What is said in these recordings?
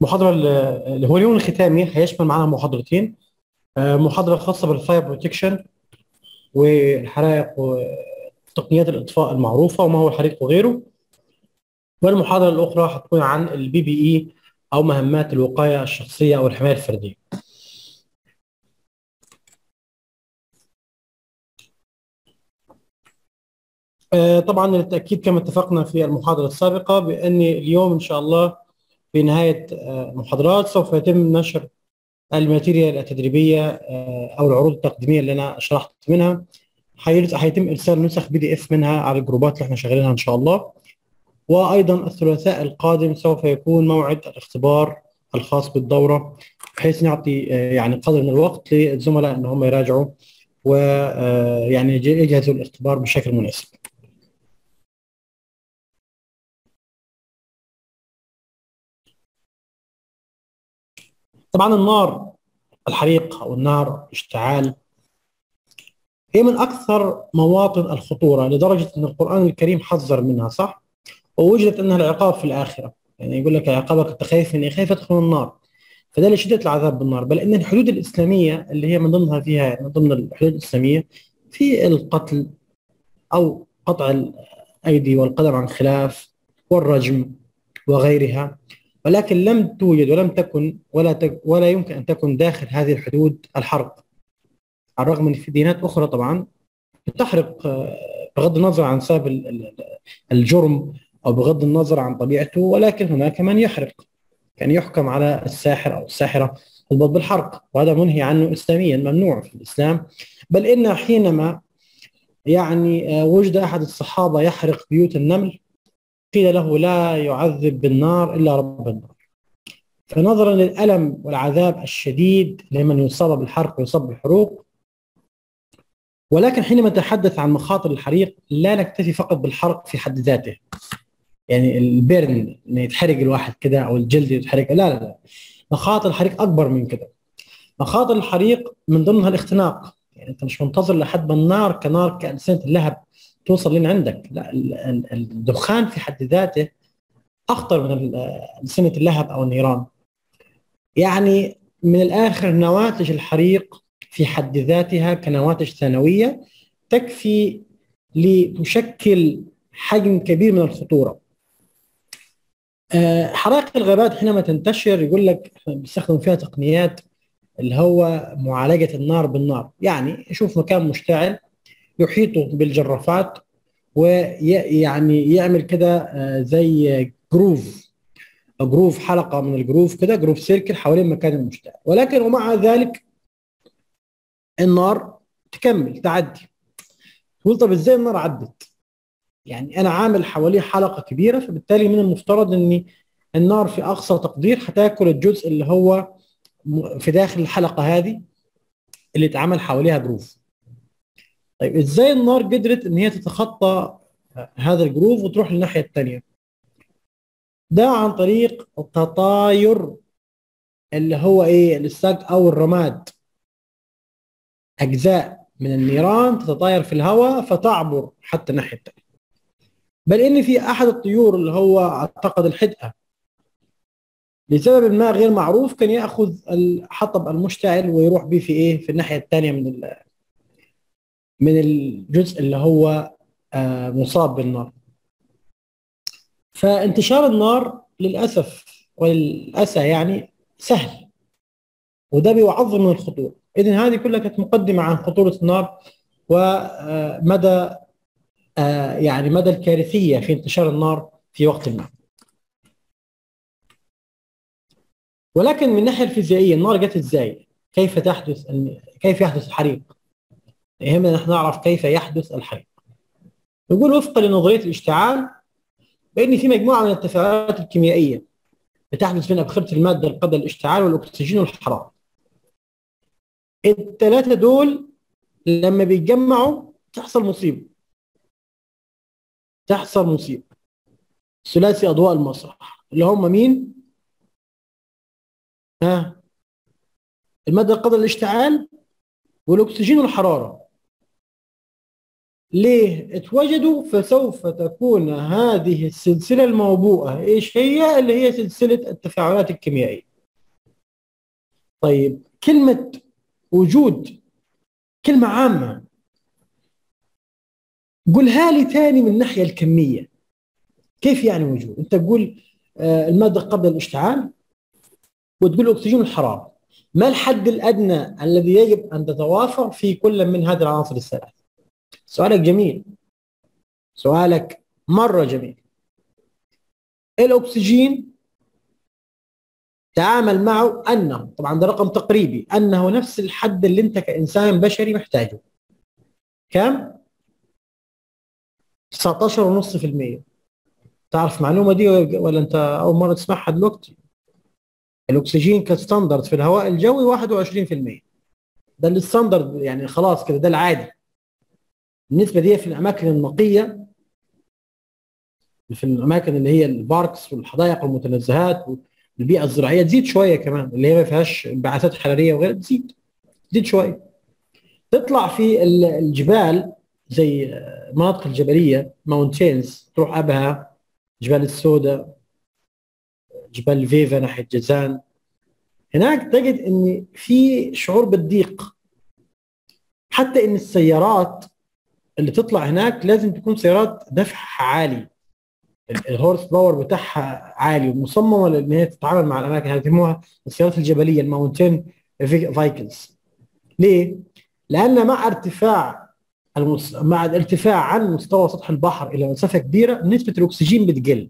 المحاضرة اللي هو اليوم الختامي هيشمل معنا محاضرتين آه، محاضرة خاصة بالفاير بروتكشن والحرائق وتقنيات الإطفاء المعروفة وما هو الحريق وغيره والمحاضرة الأخرى هتكون عن البي بي إي أو مهمات الوقاية الشخصية أو الحماية الفردية آه، طبعا للتأكيد كما اتفقنا في المحاضرة السابقة بأن اليوم إن شاء الله في نهاية آه، المحاضرات سوف يتم نشر الماتيريال التدريبية آه، أو العروض التقديمية اللي أنا شرحت منها هيتم إرسال نسخ بي دي إف منها على الجروبات اللي احنا شغالينها إن شاء الله وأيضا الثلاثاء القادم سوف يكون موعد الاختبار الخاص بالدورة بحيث نعطي يعني قدر من الوقت للزملاء أن هم يراجعوا ويعني يجهزوا الاختبار بشكل مناسب طبعا النار الحريق او النار اشتعال هي من اكثر مواطن الخطوره لدرجه ان القران الكريم حذر منها صح؟ ووجدت انها العقاب في الاخره يعني يقول لك عقابك انت خايف من ايه؟ خايف تدخل النار فده لشده العذاب بالنار بل ان الحدود الاسلاميه اللي هي من ضمنها فيها من ضمن الحدود الاسلاميه في القتل او قطع الايدي والقدم عن خلاف والرجم وغيرها ولكن لم توجد ولم تكن ولا تك ولا يمكن ان تكن داخل هذه الحدود الحرق على الرغم ان في ديانات اخرى طبعا تحرق آه، بغض النظر عن سبب الجرم او بغض النظر عن طبيعته ولكن هناك من يحرق كان يحكم على الساحر او الساحره البط بالحرق وهذا منهي عنه اسلاميا ممنوع في الاسلام بل ان حينما يعني آه، وجد احد الصحابه يحرق بيوت النمل قيل له لا يعذب بالنار الا رب النار فنظرا للالم والعذاب الشديد لمن يصاب بالحرق ويصاب بالحروق ولكن حينما نتحدث عن مخاطر الحريق لا نكتفي فقط بالحرق في حد ذاته يعني البرن ان يتحرق الواحد كده او الجلد يتحرق لا لا لا مخاطر الحريق اكبر من كده مخاطر الحريق من ضمنها الاختناق يعني انت مش منتظر لحد ما النار كنار كألسنة اللهب توصل لين عندك لا الدخان في حد ذاته اخطر من سنه اللهب او النيران يعني من الاخر نواتج الحريق في حد ذاتها كنواتج ثانويه تكفي لتشكل حجم كبير من الخطوره آه، حرائق الغابات حينما تنتشر يقول لك بيستخدم فيها تقنيات اللي هو معالجه النار بالنار يعني يشوف مكان مشتعل يحيطه بالجرافات ويعني يعمل كده آه، زي جروف جروف حلقه من الجروف كده جروف سيركل حوالين مكان المشتعل ولكن ومع ذلك النار تكمل تعدي تقول طب ازاي النار عدت؟ يعني انا عامل حواليه حلقه كبيره فبالتالي من المفترض ان النار في اقصى تقدير هتاكل الجزء اللي هو في داخل الحلقه هذه اللي اتعمل حواليها جروف طيب ازاي النار قدرت ان هي تتخطى هذا الجروف وتروح للناحيه الثانيه ده عن طريق التطاير اللي هو ايه الساق او الرماد اجزاء من النيران تتطاير في الهواء فتعبر حتى الناحيه الثانيه بل ان في احد الطيور اللي هو اعتقد الحدقه لسبب ما غير معروف كان ياخذ الحطب المشتعل ويروح به في ايه في الناحيه الثانيه من من الجزء اللي هو آه، مصاب بالنار فانتشار النار للاسف وللاسى يعني سهل وده بيعظم من الخطوره اذا هذه كلها كانت مقدمه عن خطوره النار ومدى آه، يعني مدى الكارثيه في انتشار النار في وقت ما ولكن من الناحيه الفيزيائيه النار جت ازاي؟ كيف تحدث كيف يحدث الحريق؟ يهمنا نحن نعرف كيف يحدث الحريق يقول وفقا لنظريه الاشتعال بان في مجموعه من التفاعلات الكيميائيه بتحدث من ابخره الماده قبل الاشتعال والاكسجين والحراره الثلاثه دول لما بيتجمعوا تحصل مصيبه تحصل مصيبه ثلاثي اضواء المسرح اللي هم مين ها الماده قبل الاشتعال والاكسجين والحراره ليه اتوجدوا فسوف تكون هذه السلسلة الموبوءة ايش هي اللي هي سلسلة التفاعلات الكيميائية طيب كلمة وجود كلمة عامة قولها لي تاني من الناحية الكمية كيف يعني وجود انت تقول آه، المادة قبل الاشتعال وتقول الاكسجين والحرارة ما الحد الادنى الذي يجب ان تتوافر في كل من هذه العناصر الثلاث سؤالك جميل سؤالك مرة جميل الأكسجين تعامل معه أنه طبعا ده رقم تقريبي أنه نفس الحد اللي أنت كإنسان بشري محتاجه كم؟ 19.5% تعرف المعلومة دي ولا أنت أول مرة تسمعها دلوقتي؟ الأكسجين كستاندرد في الهواء الجوي 21% ده الستاندرد يعني خلاص كده ده العادي النسبه دي في الاماكن النقيه في الاماكن اللي هي الباركس والحدائق والمتنزهات والبيئه الزراعيه تزيد شويه كمان اللي هي ما فيهاش انبعاثات حراريه وغيرها تزيد تزيد شويه تطلع في الجبال زي المناطق الجبليه ماونتينز تروح ابها جبال السوداء جبال فيفا ناحيه جازان هناك تجد ان في شعور بالضيق حتى ان السيارات اللي تطلع هناك لازم تكون سيارات دفعها عالي الهورس باور بتاعها عالي ومصممه لان هي تتعامل مع الاماكن هذه يسموها السيارات الجبليه الماونتين فايكلز ليه؟ لان مع ارتفاع المس... مع الارتفاع عن مستوى سطح البحر الى مسافه كبيره نسبه الاكسجين بتقل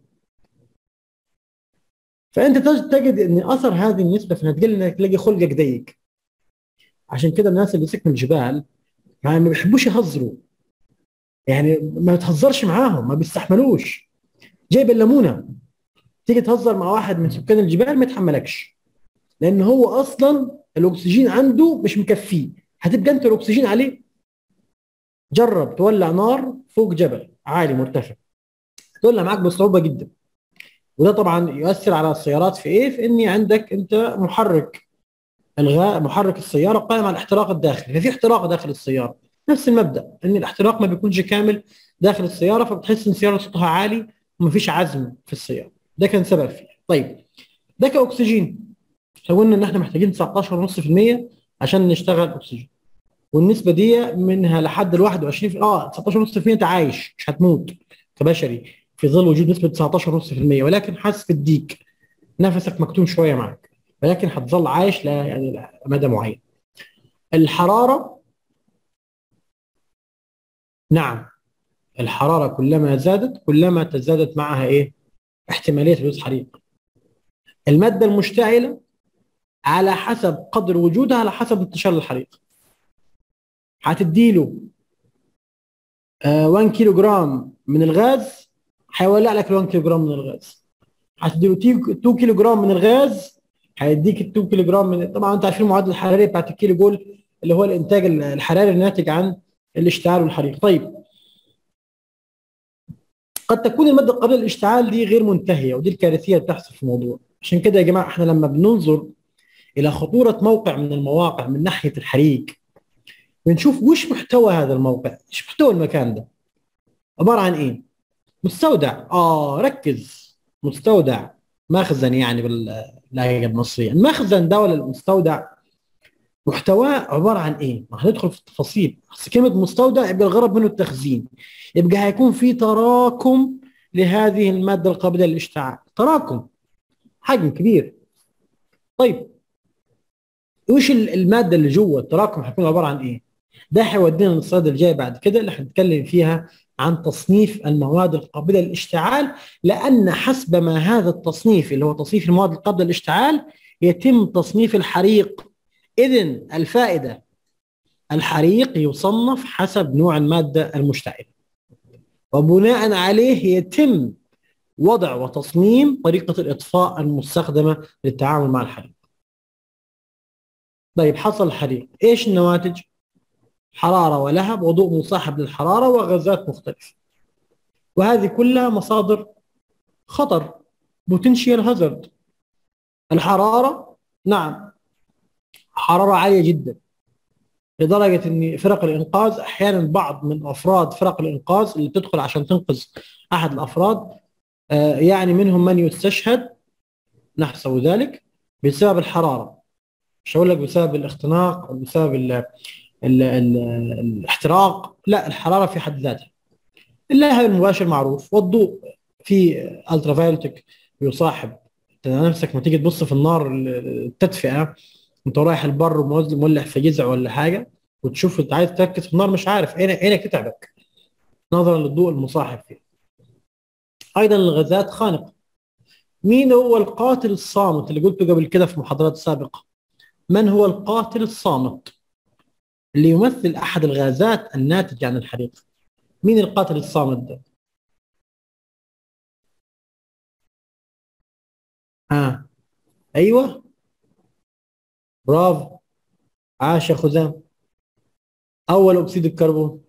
فانت تجد ان اثر هذه النسبه في انها تقل انك تلاقي خلقك ضيق عشان كده الناس اللي سكنوا الجبال ما بيحبوش يهزروا يعني ما تهزرش معاهم ما بيستحملوش جايب الليمونه تيجي تهزر مع واحد من سكان الجبال ما يتحملكش لان هو اصلا الاكسجين عنده مش مكفيه هتبقى انت الاكسجين عليه جرب تولع نار فوق جبل عالي مرتفع تولع معاك بصعوبه جدا وده طبعا يؤثر على السيارات في ايه؟ في اني عندك انت محرك الغاء محرك السياره قائم على الاحتراق الداخلي ففي احتراق داخل السياره نفس المبدا ان الاحتراق ما بيكونش كامل داخل السياره فبتحس ان السياره صوتها عالي ومفيش عزم في السياره ده كان سبب فيه طيب ده كاكسجين احنا قلنا ان احنا محتاجين 19.5% عشان نشتغل اكسجين والنسبه دي منها لحد ال 21 اه 19.5% انت عايش مش هتموت كبشري في ظل وجود نسبه 19.5% ولكن حاسس بالديك نفسك مكتوم شويه معك ولكن هتظل عايش ل يعني مدى معين الحراره نعم الحرارة كلما زادت كلما تزادت معها ايه احتمالية حدوث حريق المادة المشتعلة على حسب قدر وجودها على حسب انتشار الحريق هتديله آه 1 كيلو جرام من الغاز هيولع لك 1 كيلو جرام من الغاز هتديله 2 كيلو جرام من الغاز هيديك 2 كيلو جرام من طبعا انت عارفين المعادله الحراريه بتاعت الكيلو جول اللي هو الانتاج الحراري الناتج عن الاشتعال والحريق طيب قد تكون الماده قبل الاشتعال دي غير منتهيه ودي الكارثيه اللي بتحصل في الموضوع عشان كده يا جماعه احنا لما بننظر الى خطوره موقع من المواقع من ناحيه الحريق بنشوف وش محتوى هذا الموقع ايش محتوى المكان ده عباره عن ايه مستودع اه ركز مستودع مخزن يعني باللهجه المصريه المخزن ده ولا المستودع محتواه عباره عن ايه؟ ما هندخل في التفاصيل بس كلمه مستودع يبقى الغرض منه التخزين يبقى هيكون في تراكم لهذه الماده القابله للاشتعال تراكم حجم كبير طيب وش الماده اللي جوه التراكم هيكون عباره عن ايه؟ ده هيودينا للصيد الجاي بعد كده اللي هنتكلم فيها عن تصنيف المواد القابله للاشتعال لان حسب ما هذا التصنيف اللي هو تصنيف المواد القابله للاشتعال يتم تصنيف الحريق إذا الفائدة الحريق يصنف حسب نوع المادة المشتعلة وبناء عليه يتم وضع وتصميم طريقة الإطفاء المستخدمة للتعامل مع الحريق طيب حصل الحريق إيش النواتج؟ حرارة ولهب وضوء مصاحب للحرارة وغازات مختلفة وهذه كلها مصادر خطر بوتنشيال هازارد الحرارة نعم حراره عاليه جدا لدرجه ان فرق الانقاذ احيانا بعض من افراد فرق الانقاذ اللي بتدخل عشان تنقذ احد الافراد آه، يعني منهم من يستشهد نحسب ذلك بسبب الحراره مش هقول لك بسبب الاختناق او بسبب ال ال ال الاحتراق لا الحراره في حد ذاتها اللاهب المباشر معروف والضوء في الترا فايولتك يصاحب نفسك ما تيجي تبص في النار التدفئه انت رايح البر ومولع في جذع ولا حاجه وتشوف انت عايز تركز في النار مش عارف عينك عينك تتعبك نظرا للضوء المصاحب فيه ايضا الغازات خانقه مين هو القاتل الصامت اللي قلته قبل كده في محاضرات سابقه من هو القاتل الصامت اللي يمثل احد الغازات الناتجه عن الحريق مين القاتل الصامت ده ها آه. ايوه برافو عاش يا خزام اول اكسيد الكربون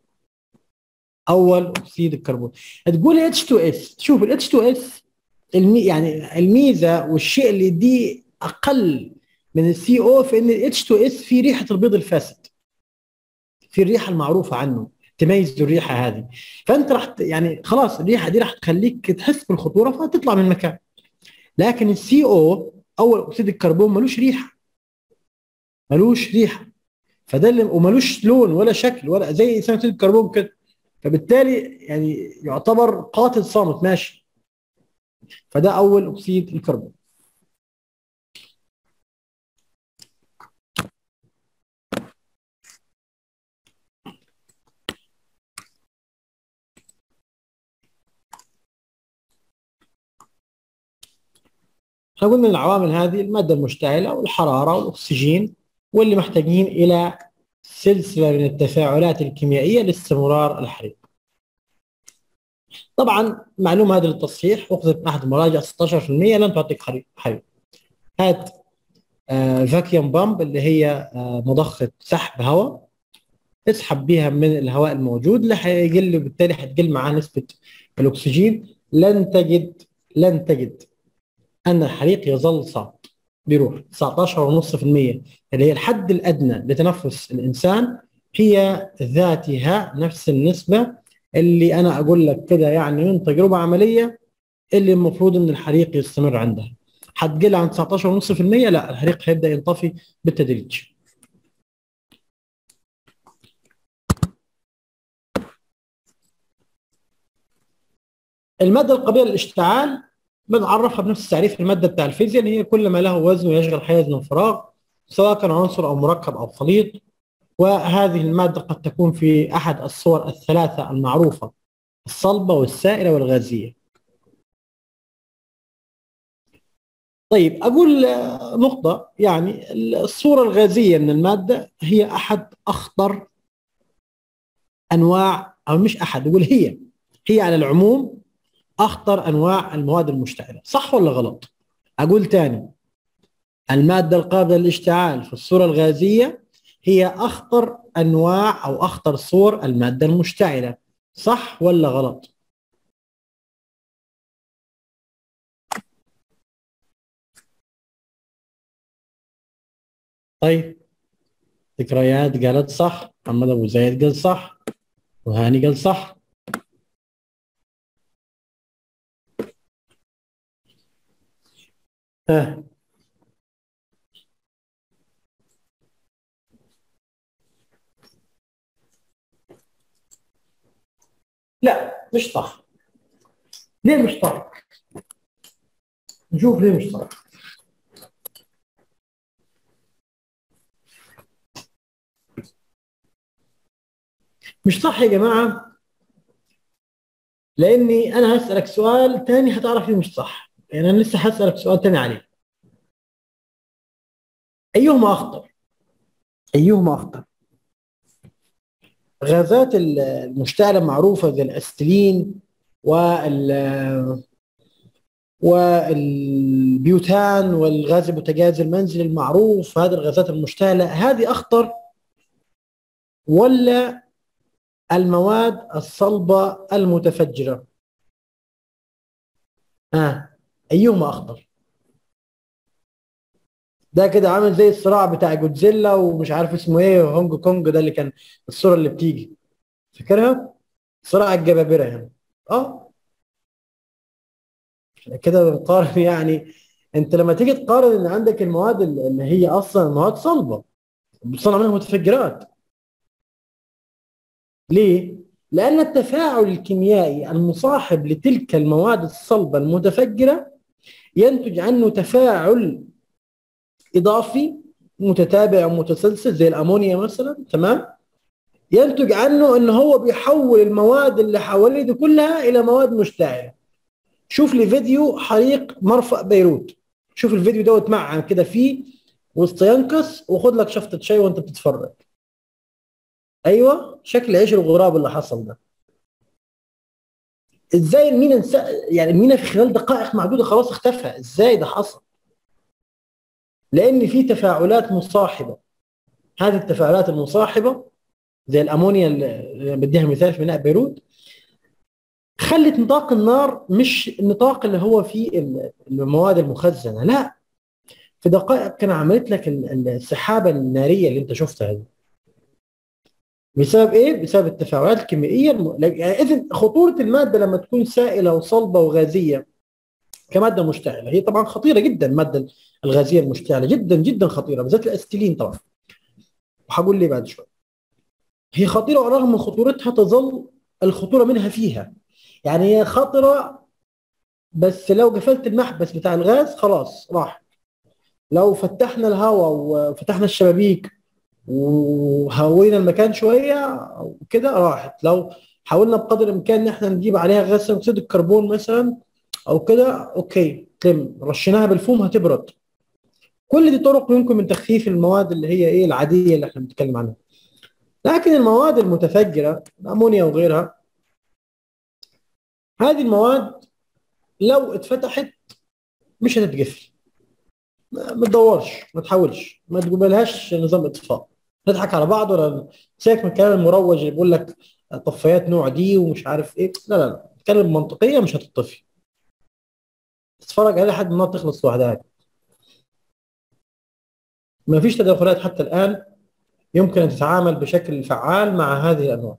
اول اكسيد الكربون تقول اتش 2 اس شوف الاتش 2 اس المي يعني الميزه والشيء اللي دي اقل من السي او في ان الاتش 2 اس فيه ريحه البيض الفاسد في الريحه المعروفه عنه تميز الريحه هذه فانت راح يعني خلاص الريحه دي راح تخليك تحس بالخطوره فتطلع من المكان لكن السي او اول اكسيد الكربون ملوش ريحه ملوش ريحه فده اللي وملوش لون ولا شكل ولا زي ثاني اكسيد الكربون كده فبالتالي يعني يعتبر قاتل صامت ماشي فده اول اكسيد الكربون احنا قلنا العوامل هذه الماده المشتعله والحراره والاكسجين واللي محتاجين الى سلسله من التفاعلات الكيميائيه لاستمرار الحريق. طبعا معلومه هذه للتصحيح اخذت احد المراجع 16% لن تعطيك حريق. هات آه فاكيوم بامب اللي هي آه مضخه سحب هواء اسحب بها من الهواء الموجود اللي حيقل وبالتالي حتقل معاه نسبه الاكسجين لن تجد لن تجد ان الحريق يظل صعب بيروح 19.5% اللي هي الحد الادنى لتنفس الانسان هي ذاتها نفس النسبه اللي انا اقول لك كده يعني من تجربه عمليه اللي المفروض ان الحريق يستمر عندها حتقل عن 19.5% لا الحريق هيبدا ينطفي بالتدريج الماده القابله للاشتعال بنعرفها بنفس تعريف الماده بتاع الفيزياء اللي هي كل ما له وزن ويشغل حيز من فراغ سواء كان عنصر او مركب او خليط وهذه الماده قد تكون في احد الصور الثلاثه المعروفه الصلبه والسائله والغازيه. طيب اقول نقطه يعني الصوره الغازيه من الماده هي احد اخطر انواع او مش احد اقول هي هي على العموم اخطر انواع المواد المشتعله صح ولا غلط اقول تاني الماده القابله للاشتعال في الصوره الغازيه هي اخطر انواع او اخطر صور الماده المشتعله صح ولا غلط طيب ذكريات قالت صح محمد ابو زيد قال صح وهاني قال صح ها لا مش صح ليه مش صح نشوف ليه مش صح مش صح يا جماعة لأني أنا هسألك سؤال تاني هتعرف ليه مش صح يعني انا لسه هسالك سؤال ثاني عليه ايهما اخطر ايهما اخطر غازات المشتعله معروفه زي الاستلين وال والبيوتان والغاز المتجاز المنزلي المعروف هذه الغازات المشتعله هذه اخطر ولا المواد الصلبه المتفجره ها آه. أيهما أخطر؟ ده كده عامل زي الصراع بتاع جودزيلا ومش عارف اسمه ايه هونج كونج ده اللي كان الصوره اللي بتيجي فاكرها صراع الجبابره يعني اه كده بنقارن يعني انت لما تيجي تقارن ان عندك المواد اللي هي اصلا مواد صلبه بتصنع منها متفجرات ليه؟ لأن التفاعل الكيميائي المصاحب لتلك المواد الصلبة المتفجرة ينتج عنه تفاعل إضافي متتابع ومتسلسل زي الأمونيا مثلا تمام؟ ينتج عنه ان هو بيحول المواد اللي حواليه دي كلها الى مواد مشتعله شوف لي فيديو حريق مرفأ بيروت شوف الفيديو دوت معا كده فيه وسط ينكس وخد لك شفطه شاي وانت بتتفرج ايوه شكل عيش الغراب اللي حصل ده ازاي المينا نس... يعني المينا في خلال دقائق معدوده خلاص اختفى ازاي ده حصل لان في تفاعلات مصاحبه هذه التفاعلات المصاحبه زي الامونيا اللي بديها مثال في ميناء بيروت خلت نطاق النار مش النطاق اللي هو فيه المواد المخزنه لا في دقائق كان عملت لك السحابه الناريه اللي انت شفتها دي بسبب ايه؟ بسبب التفاعلات الكيميائيه الم... يعني اذا خطوره الماده لما تكون سائله وصلبه وغازيه كماده مشتعله هي طبعا خطيره جدا الماده الغازيه المشتعله جدا جدا خطيره بالذات الاستيلين طبعا وهقول ليه بعد شوي هي خطيره ورغم من خطورتها تظل الخطوره منها فيها يعني هي خطره بس لو قفلت المحبس بتاع الغاز خلاص راح لو فتحنا الهواء وفتحنا الشبابيك وهوينا المكان شويه وكده راحت لو حاولنا بقدر الامكان ان احنا نجيب عليها غاز ثاني اكسيد الكربون مثلا او كده اوكي تم رشيناها بالفوم هتبرد كل دي طرق يمكن من تخفيف المواد اللي هي ايه العاديه اللي احنا بنتكلم عنها لكن المواد المتفجره الامونيا وغيرها هذه المواد لو اتفتحت مش هتتقفل ما تدورش ما تحاولش ما تقبلهاش نظام اطفاء نضحك على بعض ولا سيبك من الكلام المروج اللي بيقول لك طفايات نوع دي ومش عارف ايه لا لا لا اتكلم منطقيه مش هتطفي تتفرج عليها لحد ما تخلص لوحدها ما فيش تدخلات حتى الان يمكن ان تتعامل بشكل فعال مع هذه الانواع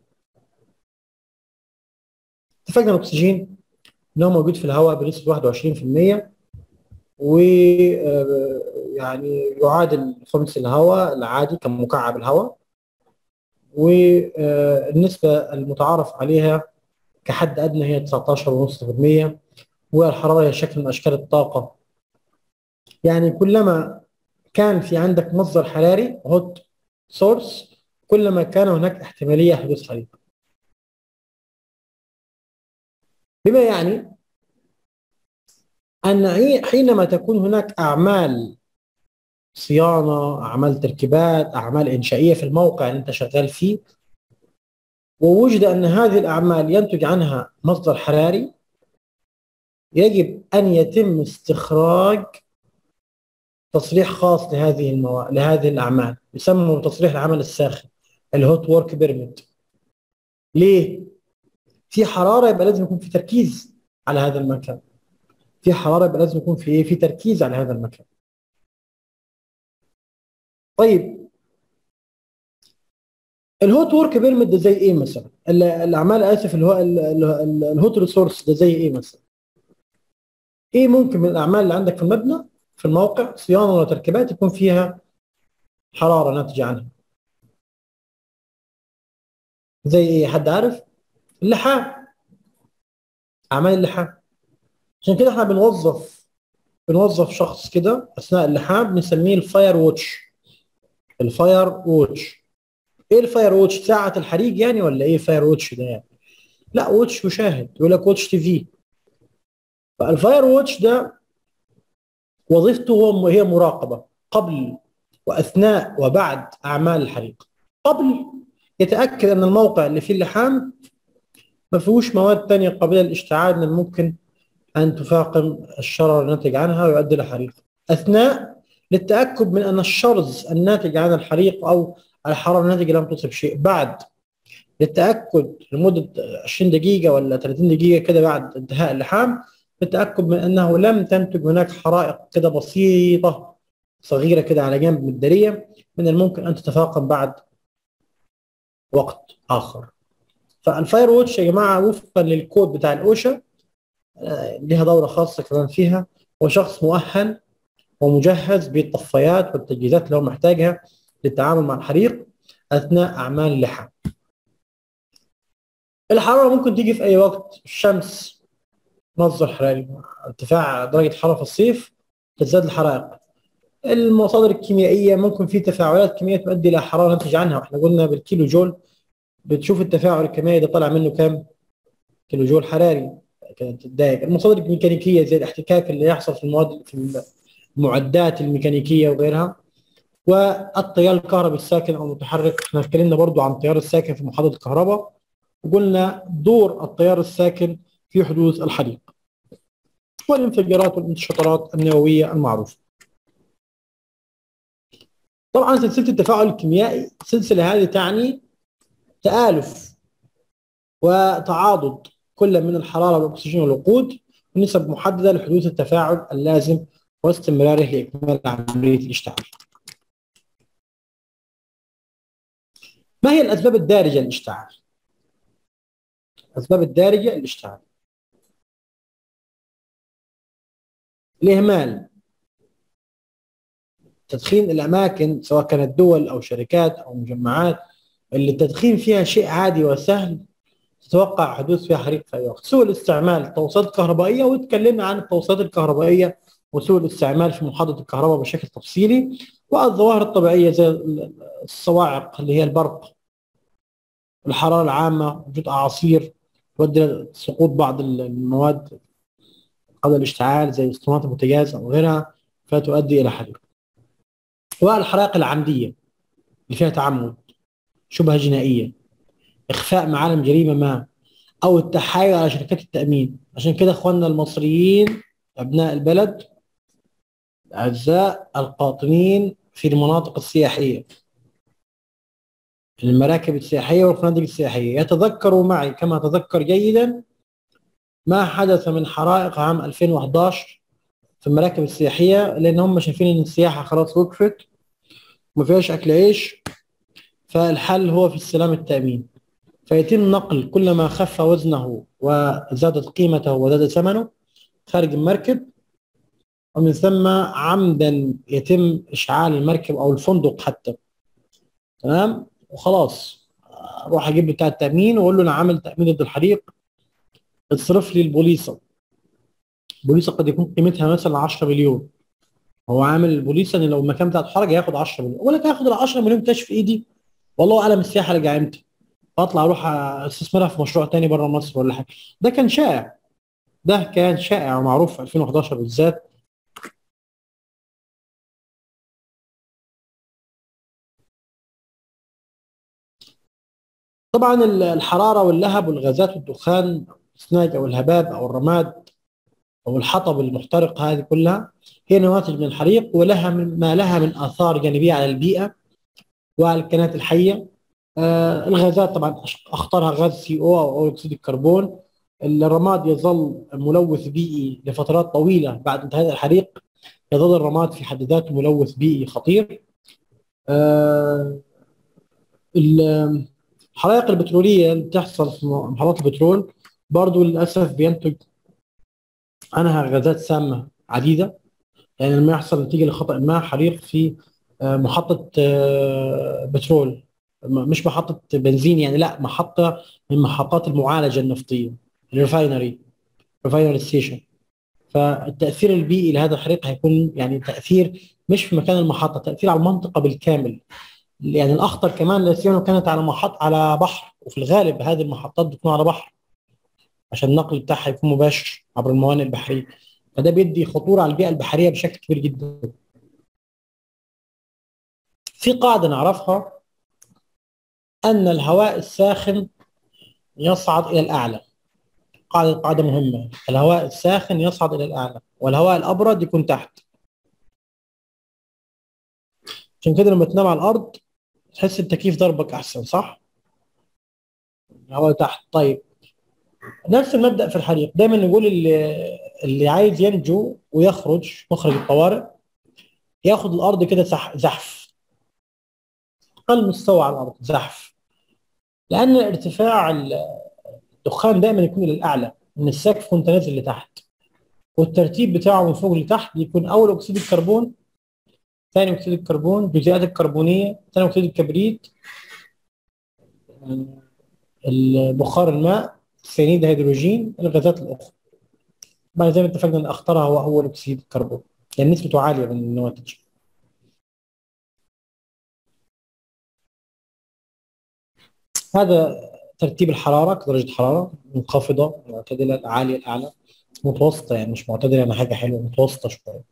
اتفقنا الاكسجين انه موجود في الهواء بنسبه 21% و يعني يعادل خمس الهواء العادي كمكعب الهواء والنسبة المتعارف عليها كحد أدنى هي 19.5% والحرارة هي شكل من أشكال الطاقة يعني كلما كان في عندك مصدر حراري هوت سورس كلما كان هناك احتمالية حدوث حريق بما يعني أن حينما تكون هناك أعمال صيانة أعمال تركيبات أعمال إنشائية في الموقع اللي أنت شغال فيه ووجد أن هذه الأعمال ينتج عنها مصدر حراري يجب أن يتم استخراج تصريح خاص لهذه المو... لهذه الأعمال يسمى تصريح العمل الساخن الهوت وورك بيرميت ليه؟ في حرارة يبقى لازم يكون في تركيز على هذا المكان في حرارة يبقى لازم يكون في إيه؟ في تركيز على هذا المكان طيب الهوت ورك بيرميت ده زي ايه مثلا؟ الاعمال اسف اللي هو الهوت ريسورس ده زي ايه مثلا؟ ايه ممكن من الاعمال اللي عندك في المبنى في الموقع صيانه وتركيبات يكون فيها حراره ناتجه عنها؟ زي ايه حد عارف؟ اللحام اعمال اللحام عشان كده احنا بنوظف بنوظف شخص كده اثناء اللحام بنسميه الفاير ووتش الفاير ووتش ايه الفاير ووتش ساعة الحريق يعني ولا ايه فاير ووتش ده يعني لا ووتش مشاهد يقول لك ووتش تي في فالفاير ووتش ده وظيفته هو هي مراقبة قبل واثناء وبعد اعمال الحريق قبل يتاكد ان الموقع اللي فيه اللحام ما فيهوش مواد ثانيه قابله للاشتعال من الممكن ان تفاقم الشرر الناتج عنها ويؤدي الى حريق اثناء للتاكد من ان الشرز الناتج عن الحريق او الحراره الناتجه لم تصب شيء بعد للتاكد لمده 20 دقيقه ولا 30 دقيقه كده بعد انتهاء اللحام للتاكد من انه لم تنتج هناك حرائق كده بسيطه صغيره كده على جنب مداريه من الممكن ان تتفاقم بعد وقت اخر فالفاير ووتش يا جماعه وفقا للكود بتاع الاوشا آه، لها دوره خاصه كمان فيها هو شخص مؤهل ومجهز بالطفايات والتجهيزات اللي هو محتاجها للتعامل مع الحريق اثناء اعمال اللحام. الحراره ممكن تيجي في اي وقت الشمس مصدر حراري ارتفاع درجه الحراره في الصيف تزداد الحرائق المصادر الكيميائيه ممكن في تفاعلات كيميائيه تؤدي الى حراره ننتج عنها واحنا قلنا بالكيلو جول بتشوف التفاعل الكيميائي ده طلع منه كام كيلو جول حراري كانت تتضايق المصادر الميكانيكيه زي الاحتكاك اللي يحصل في المواد في المعدات الميكانيكيه وغيرها والتيار الكهربي الساكن او المتحرك احنا اتكلمنا برضو عن التيار الساكن في محاضره الكهرباء وقلنا دور التيار الساكن في حدوث الحريق والانفجارات والانتشارات النوويه المعروفه طبعا سلسله التفاعل الكيميائي السلسله هذه تعني تآلف وتعاضد كل من الحراره والاكسجين والوقود بنسب محدده لحدوث التفاعل اللازم واستمراره لاكمال عمليه الاشتعال. ما هي الاسباب الدارجه للاشتعال؟ الاسباب الدارجه للاشتعال الاهمال تدخين الاماكن سواء كانت دول او شركات او مجمعات اللي التدخين فيها شيء عادي وسهل تتوقع حدوث فيها حريق في اي وقت سوء الاستعمال توصيلات كهربائيه وتكلمنا عن التوصيلات الكهربائيه وسوء الاستعمال في محاضره الكهرباء بشكل تفصيلي والظواهر الطبيعيه زي الصواعق اللي هي البرق الحراره العامه وجود اعاصير تؤدي سقوط بعض المواد قبل الاشتعال زي اسطوانات البوتاجاز او غيرها فتؤدي الى حريق والحرائق العمديه اللي فيها تعمد شبهه جنائيه اخفاء معالم جريمه ما او التحايل على شركات التامين عشان كده اخواننا المصريين ابناء البلد الاعزاء القاطنين في المناطق السياحيه المراكب السياحيه والفنادق السياحيه يتذكروا معي كما اتذكر جيدا ما حدث من حرائق عام 2011 في المراكب السياحيه لان هم شايفين ان السياحه خلاص وقفت وما فيهاش اكل عيش فالحل هو في السلام التامين فيتم نقل كل ما خف وزنه وزادت قيمته وزاد ثمنه خارج المركب ومن ثم عمدا يتم اشعال المركب او الفندق حتى تمام وخلاص اروح اجيب بتاع التامين واقول له انا عامل تامين ضد الحريق اتصرف لي البوليصه البوليصه قد يكون قيمتها مثلا 10 مليون هو عامل البوليصه ان لو المكان بتاعته حرج هياخد 10 مليون اقول لك هاخد ال 10 مليون كاش في ايدي والله اعلم السياحه رجع امتى اطلع اروح استثمرها في مشروع تاني بره مصر ولا حاجه ده كان شائع ده كان شائع ومعروف في 2011 بالذات طبعا الحراره واللهب والغازات والدخان السناج او الهباب او الرماد او الحطب المحترق هذه كلها هي نواتج من الحريق ولها من ما لها من اثار جانبيه على البيئه والكائنات الحيه آه الغازات طبعا اخطرها غاز سي او او اكسيد الكربون الرماد يظل ملوث بيئي لفترات طويله بعد انتهاء الحريق يظل الرماد في حد ذاته ملوث بيئي خطير آه الحرائق البتروليه اللي بتحصل في محطات البترول برضو للاسف بينتج عنها غازات سامه عديده يعني لما يحصل نتيجه لخطا ما حريق في آه، محطه آه، بترول مش محطه بنزين يعني لا محطه من محطات المعالجه النفطيه الريفاينري ريفاينري ستيشن فالتاثير البيئي لهذا الحريق هيكون يعني تاثير مش في مكان المحطه تاثير على المنطقه بالكامل يعني الاخطر كمان لا سيما كانت على محط على بحر وفي الغالب هذه المحطات بتكون على بحر عشان النقل بتاعها يكون مباشر عبر الموانئ البحريه فده بيدي خطوره على البيئه البحريه بشكل كبير جدا في قاعده نعرفها ان الهواء الساخن يصعد الى الاعلى قاعده قاعده مهمه الهواء الساخن يصعد الى الاعلى والهواء الابرد يكون تحت عشان كده لما تنام على الارض تحس التكييف ضربك احسن صح الهواء تحت طيب نفس المبدا في الحريق دايما نقول اللي اللي عايز ينجو ويخرج مخرج الطوارئ ياخد الارض كده زحف اقل مستوى على الارض زحف لان ارتفاع الدخان دائما يكون الى الاعلى من السقف وانت نازل لتحت والترتيب بتاعه من فوق لتحت بيكون اول اكسيد الكربون ثاني اكسيد الكربون الجزيئات الكربونيه ثاني اكسيد الكبريت البخار الماء ثاني الهيدروجين الغازات الاخرى بعد زي ما اتفقنا ان اخطرها هو اول اكسيد الكربون يعني نسبته عاليه من النواتج هذا ترتيب الحراره درجه حراره منخفضه معتدله عاليه الاعلى متوسطه يعني مش معتدله يعني حاجه حلوه متوسطه شويه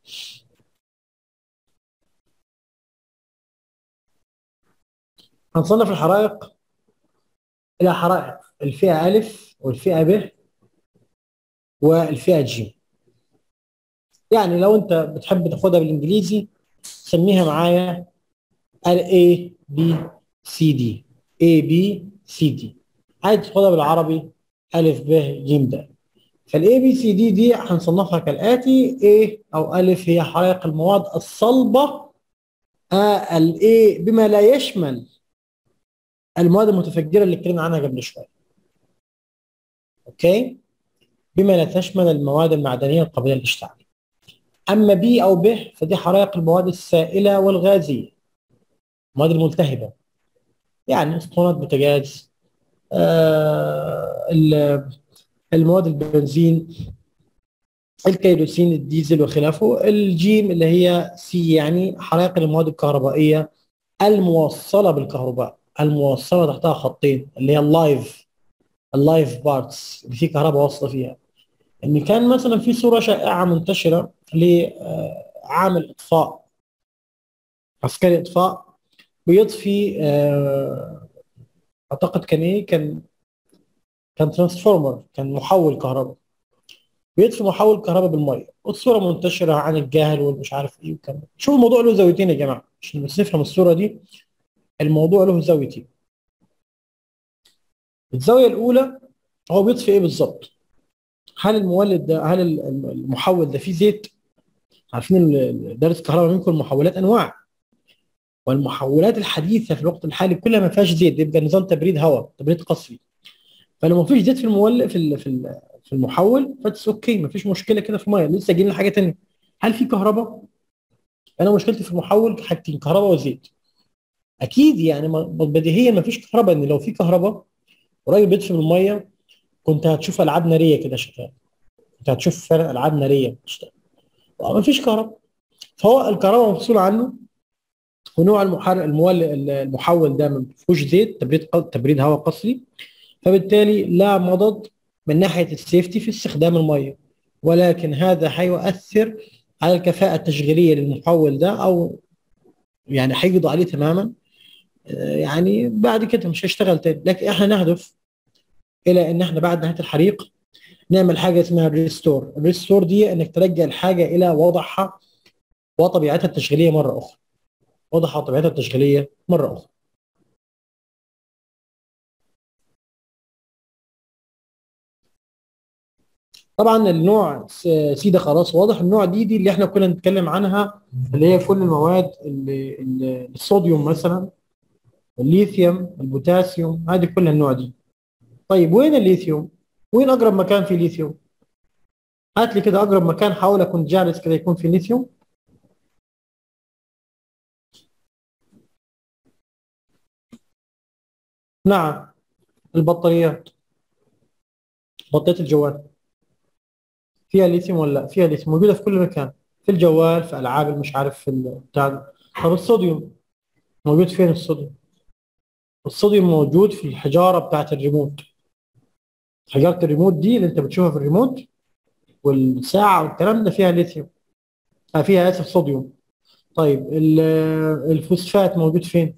هنصنف الحرائق الى حرائق الفئه الف والفئه ب والفئه ج يعني لو انت بتحب تاخدها بالانجليزي سميها معايا ال A B C D A B C D عايز تاخدها بالعربي ألف ب ج د فالاي بي سي دي دي هنصنفها كالاتي A او ألف هي حرائق المواد الصلبة الاي بما لا يشمل المواد المتفجرة اللي اتكلمنا عنها قبل شوية اوكي بما لا تشمل المواد المعدنية القابلة للاشتعال اما بي او ب فدي حرائق المواد السائله والغازيه المواد الملتهبه يعني اسطوانات بوتاجاز آه المواد البنزين الكيروسين الديزل وخلافه الجيم اللي هي سي يعني حرائق المواد الكهربائيه الموصله بالكهرباء الموصله تحتها خطين اللي هي اللايف اللايف بارتس اللي في كهرباء واصله فيها ان كان مثلا في صوره شائعه منتشره لعامل اطفاء عسكري اطفاء بيطفي آه، اعتقد كان ايه كان كان ترانسفورمر كان محول كهرباء بيطفي محول كهرباء بالميه والصوره منتشره عن الجاهل والمش عارف ايه وكم شوف الموضوع له زاويتين يا جماعه عشان بس نفهم الصوره دي الموضوع له زاويتين الزاويه الاولى هو بيطفي ايه بالظبط هل المولد ده هل المحول ده فيه زيت عارفين دارس كهرباء منكم المحولات انواع والمحولات الحديثه في الوقت الحالي كلها ما فيهاش زيت يبقى نظام تبريد هواء تبريد قصري فلو ما فيش زيت في المولد في في في المحول فاتس اوكي ما فيش مشكله كده في ميه لسه جايين حاجه ثانيه هل في كهرباء؟ انا مشكلتي في المحول حاجتين كهرباء وزيت اكيد يعني بديهيا ما فيش كهرباء ان لو في كهرباء وراجل بيطفي بالميه كنت هتشوف العاب ناريه كده شغاله كنت هتشوف فرق العاب ناريه بتشتغل ما فيش كهرباء فهو الكهرباء مفصول عنه ونوع المحرك المولد المحول ده ما فيهوش زيت تبريد تبريد هواء قصري فبالتالي لا مضض من ناحيه السيفتي في استخدام الميه ولكن هذا حيؤثر على الكفاءه التشغيليه للمحول ده او يعني حيقضي عليه تماما يعني بعد كده مش هيشتغل تاني لكن احنا نهدف الى ان احنا بعد نهايه الحريق نعمل حاجه اسمها الريستور الريستور دي انك ترجع الحاجه الى وضعها وطبيعتها التشغيليه مره اخرى وضعها وطبيعتها التشغيليه مره اخرى طبعا النوع سي ده خلاص واضح النوع دي دي اللي احنا كنا نتكلم عنها اللي هي كل المواد اللي, اللي الصوديوم مثلا الليثيوم البوتاسيوم هذه كلها النوع دي طيب وين الليثيوم وين اقرب مكان فيه ليثيوم هات لي كده اقرب مكان حاول اكون جالس كده يكون فيه ليثيوم نعم البطاريات بطارية الجوال فيها ليثيوم ولا لا فيها ليثيوم موجودة في كل مكان في الجوال في العاب مش عارف في بتاع طب الصوديوم موجود فين الصوديوم الصوديوم موجود في الحجارة بتاعت الريموت حجاره الريموت دي اللي انت بتشوفها في الريموت والساعه والكلام ده فيها ليثيوم آه فيها اسف صوديوم طيب الفوسفات موجود فين؟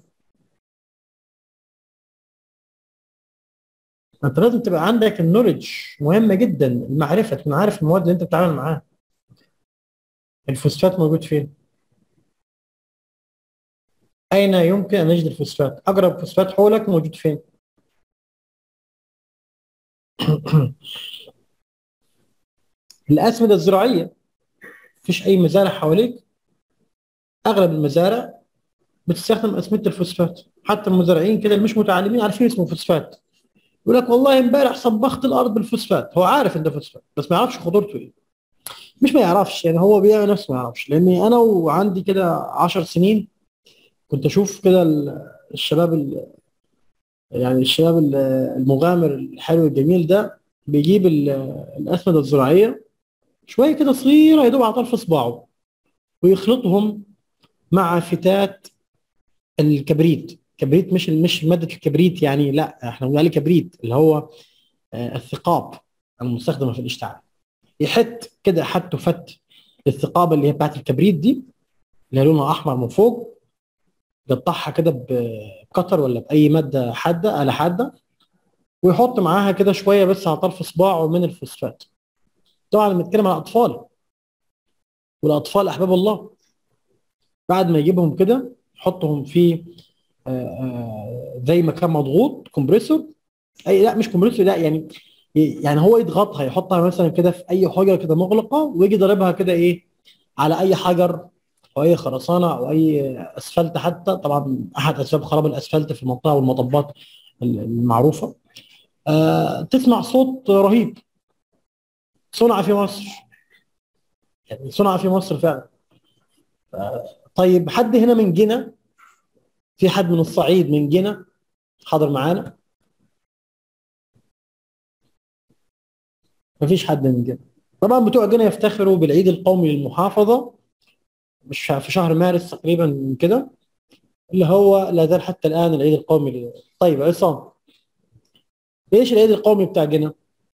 انت لازم تبقى عندك النولج مهمه جدا المعرفه تكون عارف المواد اللي انت بتتعامل معاها الفوسفات موجود فين؟ اين يمكن ان نجد الفوسفات؟ اقرب فوسفات حولك موجود فين؟ الاسمده الزراعيه مفيش اي مزارع حواليك اغلب المزارع بتستخدم اسمده الفوسفات حتى المزارعين كده اللي مش متعلمين عارفين اسمه فوسفات يقول لك والله امبارح صبخت الارض بالفوسفات هو عارف ان ده فوسفات بس ما يعرفش خطورته ايه مش ما يعرفش يعني هو بيعمل نفسه ما يعرفش لاني انا وعندي كده 10 سنين كنت اشوف كده الشباب يعني الشباب المغامر الحلو الجميل ده بيجيب الاسمده الزراعيه شويه كده صغيره يا دوب على طرف اصبعه ويخلطهم مع فتات الكبريت كبريت مش مش ماده الكبريت يعني لا احنا بنقول عليه كبريت اللي هو الثقاب المستخدمه في الاشتعال يحت كده حت وفت الثقابه اللي هي بتاعت الكبريت دي اللي هي لونها احمر من فوق يقطعها كده بقطر ولا باي ماده حاده آلة حاده ويحط معاها كده شويه بس على طرف صباعه من الفوسفات طبعا بنتكلم على اطفال والاطفال احباب الله بعد ما يجيبهم كده يحطهم في زي مكان مضغوط كومبريسور اي لا مش كومبريسور لا يعني يعني هو يضغطها يحطها مثلا كده في اي حجره كده مغلقه ويجي ضاربها كده ايه على اي حجر او اي خرسانه او اي اسفلت حتى طبعا احد اسباب خراب الاسفلت في المنطقه والمطبات المعروفه آه تسمع صوت رهيب صنع في مصر يعني صنع في مصر فعلا آه طيب حد هنا من جنة في حد من الصعيد من جنة حاضر معانا مفيش حد من جنة طبعا بتوع جنة يفتخروا بالعيد القومي للمحافظة مش في شهر مارس تقريبا كده اللي هو لا زال حتى الان العيد القومي طيب عصام ايش العيد القومي بتاع جنة؟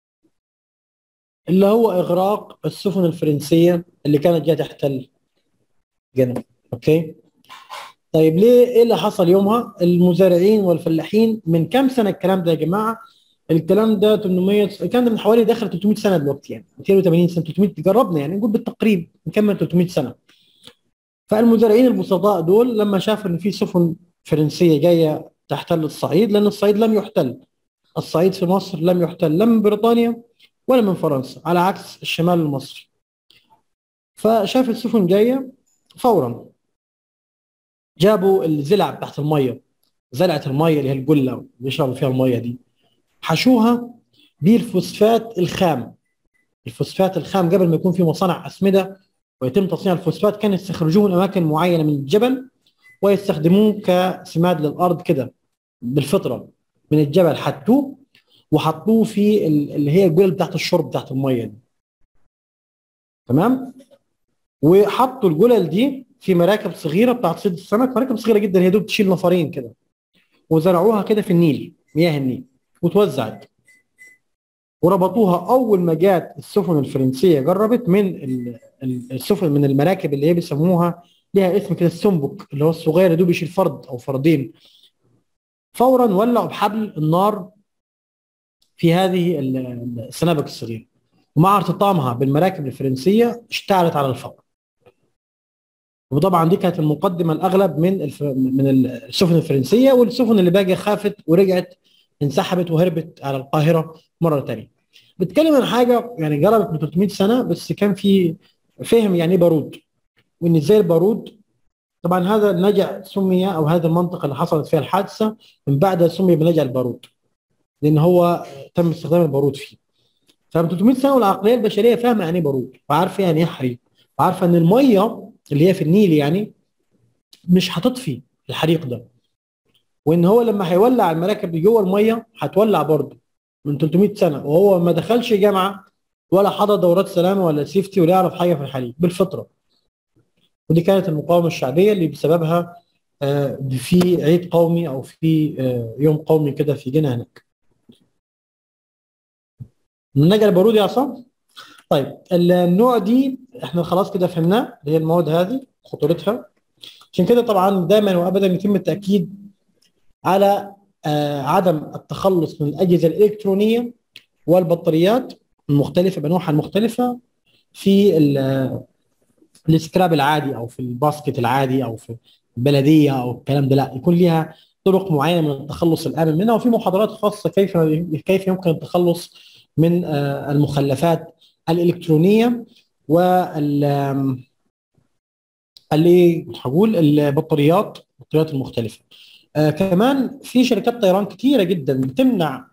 اللي هو اغراق السفن الفرنسيه اللي كانت جايه تحتل جنة اوكي طيب ليه ايه اللي حصل يومها المزارعين والفلاحين من كام سنه الكلام ده يا جماعه الكلام ده 800 كان ده من حوالي داخل 300 سنه دلوقتي يعني 280 سنه 300 جربنا يعني نقول بالتقريب نكمل 300 سنه فالمزارعين البسطاء دول لما شافوا ان في سفن فرنسيه جايه تحتل الصعيد لان الصعيد لم يحتل الصعيد في مصر لم يحتل لا من بريطانيا ولا من فرنسا على عكس الشمال المصري فشاف السفن جايه فورا جابوا الزلع تحت الميه زلعه الميه اللي هي الجله اللي بيشربوا فيها الميه دي حشوها بالفوسفات الخام الفوسفات الخام قبل ما يكون في مصانع اسمده ويتم تصنيع الفوسفات كان يستخرجوه من اماكن معينه من الجبل ويستخدموه كسماد للارض كده بالفطره من الجبل حطوه وحطوه في اللي هي الجلل بتاعت الشرب بتاعت الميه دي تمام وحطوا الجلل دي في مراكب صغيره بتاعت صيد السمك مراكب صغيره جدا هي دوب تشيل نفرين كده وزرعوها كده في النيل مياه النيل وتوزعت وربطوها اول ما جات السفن الفرنسيه جربت من السفن من المراكب اللي هي بيسموها ليها اسم كده السنبك اللي هو الصغير دوب يشيل فرد او فردين فورا ولعوا بحبل النار في هذه السنابك الصغيره ومع ارتطامها بالمراكب الفرنسيه اشتعلت على الفور وطبعا دي كانت المقدمه الاغلب من الف... من السفن الفرنسيه والسفن اللي باقيه خافت ورجعت انسحبت وهربت على القاهره مره ثانيه. بتكلم عن حاجه يعني جربت من 300 سنه بس كان في فهم يعني ايه بارود وان ازاي البارود طبعا هذا النجع سمي او هذه المنطقه اللي حصلت فيها الحادثه من بعدها سمي بنجع البارود لان هو تم استخدام البارود فيه. فمن 300 سنه والعقليه البشريه فاهمه يعني ايه بارود وعارفه يعني ايه حريق وعارفه ان الميه اللي هي في النيل يعني مش هتطفي الحريق ده وان هو لما هيولع المراكب اللي جوه الميه هتولع برضه من 300 سنه وهو ما دخلش جامعه ولا حضر دورات سلامه ولا سيفتي ولا يعرف حاجه في الحريق بالفطره ودي كانت المقاومه الشعبيه اللي بسببها في عيد قومي او في يوم قومي كده في جنة هناك النجا البارود يا عصام طيب النوع دي احنا خلاص كده فهمناه اللي هي المواد هذه خطورتها عشان كده طبعا دائما وابدا يتم التاكيد على آه عدم التخلص من الاجهزه الالكترونيه والبطاريات المختلفه بانواعها المختلفه في السكراب العادي او في الباسكت العادي او في البلديه او الكلام ده لا يكون ليها طرق معينه من التخلص الامن منها وفي محاضرات خاصه كيف كيف يمكن التخلص من آه المخلفات الالكترونيه وال قال لي هقول البطاريات البطاريات المختلفه آه كمان في شركات طيران كثيره جدا بتمنع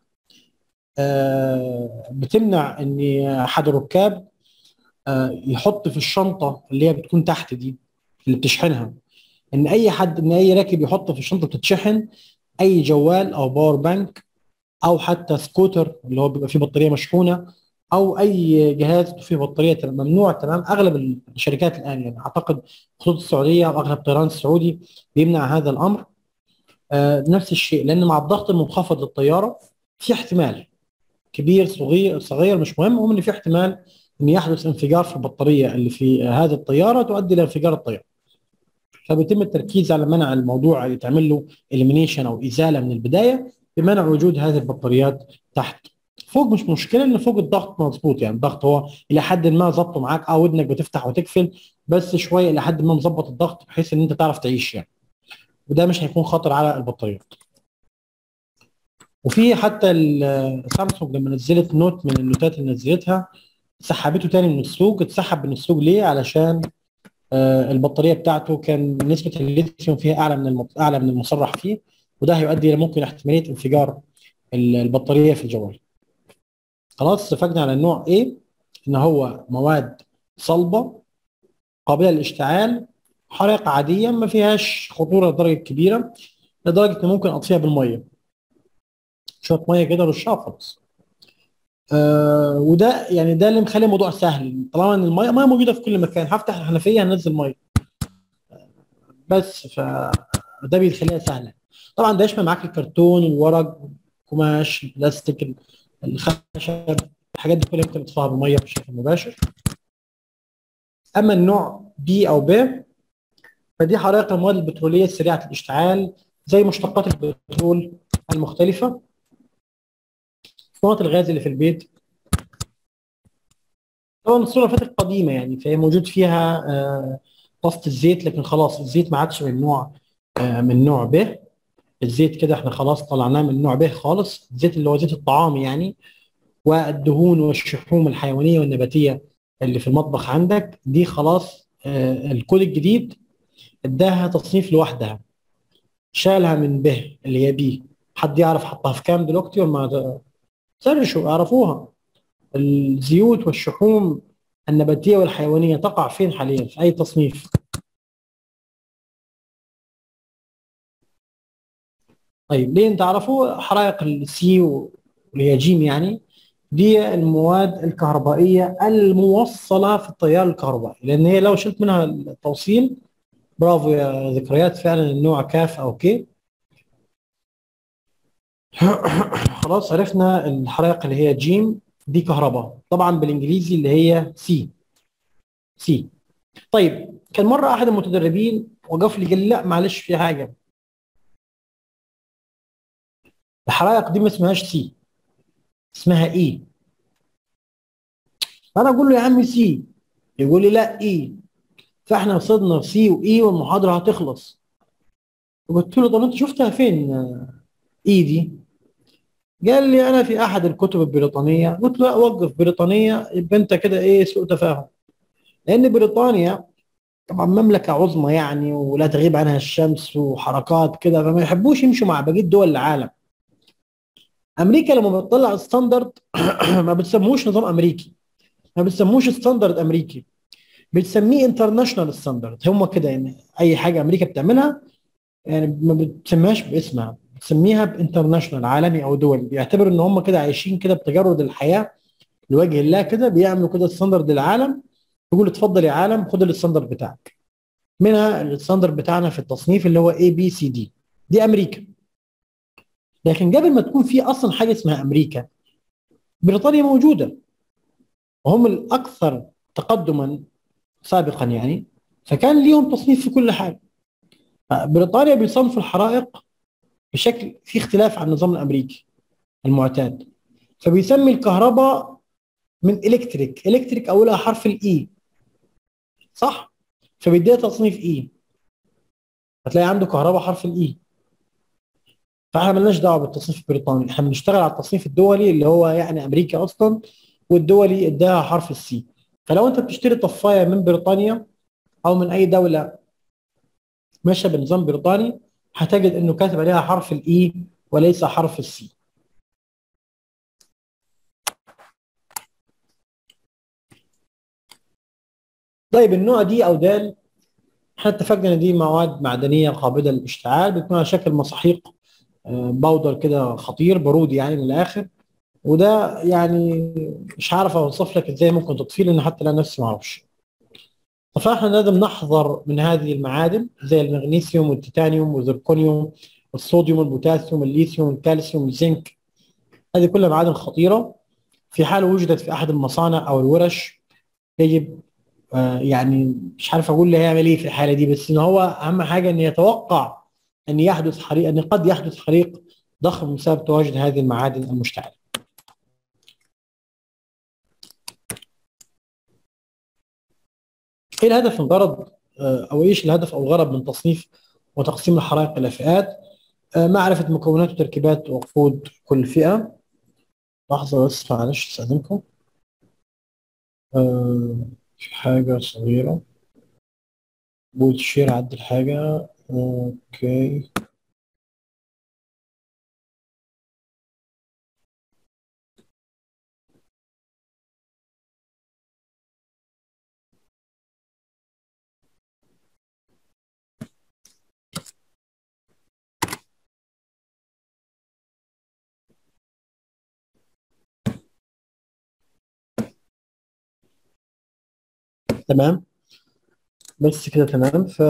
آه بتمنع ان احد الركاب آه يحط في الشنطه اللي هي بتكون تحت دي اللي بتشحنها ان اي حد ان اي راكب يحط في الشنطه بتتشحن اي جوال او باور بانك او حتى سكوتر اللي هو بيبقى فيه بطاريه مشحونه او اي جهاز فيه بطاريه ممنوع تمام اغلب الشركات الان يعني اعتقد خطوط السعوديه او اغلب الطيران السعودي بيمنع هذا الامر آه نفس الشيء لان مع الضغط المنخفض للطياره في احتمال كبير صغير صغير مش مهم المهم ان في احتمال ان يحدث انفجار في البطاريه اللي في هذه الطياره تؤدي الى انفجار الطياره فبيتم التركيز على منع الموضوع يتعمل له اليمينيشن او ازاله من البدايه بمنع وجود هذه البطاريات تحت فوق مش مشكله ان فوق الضغط مظبوط يعني الضغط هو الى حد ما ظبطه معاك اه ودنك بتفتح وتقفل بس شويه الى حد ما مظبط الضغط بحيث ان انت تعرف تعيش يعني وده مش هيكون خطر على البطاريات وفي حتى سامسونج لما نزلت نوت من النوتات اللي نزلتها سحبته تاني من السوق اتسحب من السوق ليه علشان آه البطاريه بتاعته كان نسبه الليثيوم فيها اعلى من اعلى من المصرح فيه وده هيؤدي الى ممكن احتماليه انفجار البطاريه في الجوال خلاص اتفقنا على النوع A ان هو مواد صلبه قابله للاشتعال حرائق عاديه ما فيهاش خطوره لدرجه كبيره لدرجه ان ممكن اطفيها بالميه شويه ميه كده رشها خلاص آه وده يعني ده اللي مخلي الموضوع سهل طالما ان الميه ميه موجوده في كل مكان هفتح الحنفيه هنزل ميه بس فده بيخليها سهله طبعا ده يشمل معاك الكرتون الورق القماش البلاستيك الخشب الحاجات دي كلها ممكن تطفيها بالميه بشكل مباشر اما النوع بي او ب فدي حرائق المواد البتروليه سريعه الاشتعال زي مشتقات البترول المختلفه صناعه الغاز اللي في البيت طبعا الصوره فاتت قديمه يعني فهي موجود فيها آه طاسه الزيت لكن خلاص الزيت ما عادش من نوع آه من نوع ب الزيت كده احنا خلاص طلعناه من نوع ب خالص الزيت اللي هو زيت الطعام يعني والدهون والشحوم الحيوانيه والنباتيه اللي في المطبخ عندك دي خلاص آه الكود الجديد اداها تصنيف لوحدها شالها من ب اللي هي بي حد يعرف حطها في كام دلوقتي ولا سرشوا اعرفوها الزيوت والشحوم النباتيه والحيوانيه تقع فين حاليا في اي تصنيف طيب لين تعرفوا حرائق السي واللي هي جيم يعني دي المواد الكهربائيه الموصله في التيار الكهربائي لان هي لو شلت منها التوصيل برافو يا ذكريات فعلا النوع كاف او كي خلاص عرفنا الحرائق اللي هي جيم دي كهرباء طبعا بالانجليزي اللي هي سي سي طيب كان مره احد المتدربين وقف لي قال لي لا معلش في حاجه الحرائق دي ما اسمهاش سي اسمها اي فانا اقول له يا عم سي يقول لي لا اي فاحنا وصلنا في سي واي والمحاضره هتخلص قلت له طب انت شفتها فين اي دي قال لي انا في احد الكتب البريطانيه قلت له وقف بريطانيه يبقى انت كده ايه سوء تفاهم لان بريطانيا طبعا مملكه عظمى يعني ولا تغيب عنها الشمس وحركات كده فما يحبوش يمشوا مع بقيه دول العالم امريكا لما بتطلع ستاندرد ما بتسموش نظام امريكي ما بتسموش ستاندرد امريكي بتسميه انترناشونال ستاندرد هم كده يعني اي حاجه امريكا بتعملها يعني ما بتسميهاش باسمها بتسميها بانترناشونال عالمي او دولي بيعتبروا ان هم كده عايشين كده بتجرد الحياه لوجه الله كده بيعملوا كده ستاندرد العالم يقول اتفضل يا عالم خد الستاندرد بتاعك منها الستاندرد بتاعنا في التصنيف اللي هو اي بي سي دي دي امريكا لكن قبل ما تكون في اصلا حاجه اسمها امريكا بريطانيا موجوده وهم الاكثر تقدما سابقا يعني فكان ليهم تصنيف في كل حاجه بريطانيا بيصنفوا الحرائق بشكل في اختلاف عن النظام الامريكي المعتاد فبيسمي الكهرباء من الكتريك الكتريك اولها حرف الاي صح فبيديها تصنيف اي هتلاقي عنده كهرباء حرف الاي فاحنا مالناش دعوه بالتصنيف البريطاني احنا بنشتغل على التصنيف الدولي اللي هو يعني امريكا اصلا والدولي اداها حرف السي فلو انت بتشتري طفايه من بريطانيا او من اي دوله ماشيه بنظام بريطاني هتجد انه كاتب عليها حرف الاي وليس حرف السي طيب النوع دي او دال احنا اتفقنا ان دي مواد معدنيه قابله للاشتعال بتكون على شكل مصاحيق آه، باودر كده خطير بارودي يعني من الاخر وده يعني مش عارف اوصف لك ازاي ممكن تطفيه لان حتى انا نفسي ما اعرفش فاحنا لازم نحذر من هذه المعادن زي المغنيسيوم والتيتانيوم والزركونيوم والصوديوم والبوتاسيوم الليثيوم والكالسيوم والزنك هذه كلها معادن خطيره في حال وجدت في احد المصانع او الورش يجب آه، يعني مش عارف اقول له هيعمل ايه في الحاله دي بس ان هو اهم حاجه ان يتوقع ان يحدث حريق ان قد يحدث حريق ضخم بسبب تواجد هذه المعادن المشتعله. ايه الهدف من غرض آه، او ايش الهدف او الغرض من تصنيف وتقسيم الحرائق الى فئات؟ آه، معرفه مكونات وتركيبات وقود كل فئه. لحظه بس معلش استاذنكم. في حاجة صغيرة بوت شير عدل حاجة اوكي تمام بس كده تمام ف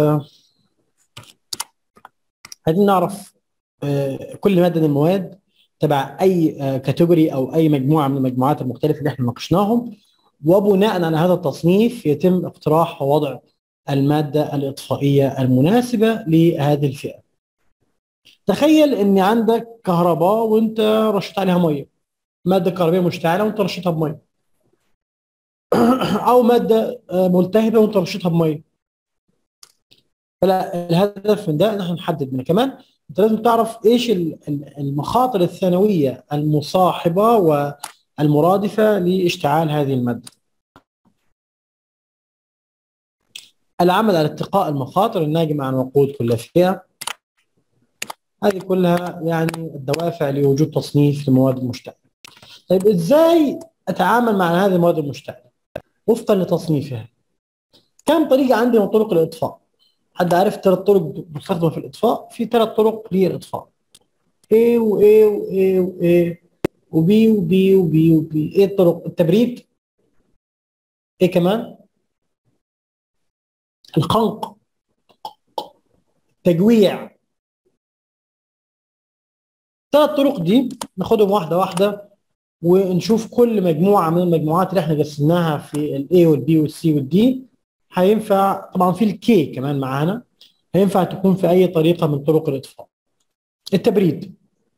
عايزين نعرف آه، كل ماده من المواد تبع اي كاتيجوري او اي مجموعه من المجموعات المختلفه اللي احنا ناقشناهم وبناء على هذا التصنيف يتم اقتراح ووضع الماده الاطفائيه المناسبه لهذه الفئه. تخيل ان عندك كهرباء وانت رشيت عليها ميه. ماده كهربائيه مشتعله وانت رشيتها بميه. او ماده آه، ملتهبه وانت رشيتها بميه. فلا الهدف من ده ان احنا نحدد منها كمان انت لازم تعرف ايش المخاطر الثانويه المصاحبه والمرادفه لاشتعال هذه الماده. العمل على اتقاء المخاطر الناجمه عن وقود كل فئه. هذه كلها يعني الدوافع لوجود تصنيف لمواد المشتعله. طيب ازاي اتعامل مع هذه المواد المشتعله؟ وفقا لتصنيفها. كم طريقه عندي من طرق الاطفاء؟ حد عارف ثلاث طرق مستخدمه في الاطفاء في ثلاث طرق للاطفاء A و A و A و A و B و B و B و B ايه الطرق التبريد ايه كمان الخنق تجويع الثلاث طرق دي ناخدهم واحده واحده ونشوف كل مجموعه من المجموعات اللي احنا قسمناها في الاي والبي والسي والدي هينفع طبعا في الكي كمان معانا هينفع تكون في اي طريقه من طرق الاطفاء التبريد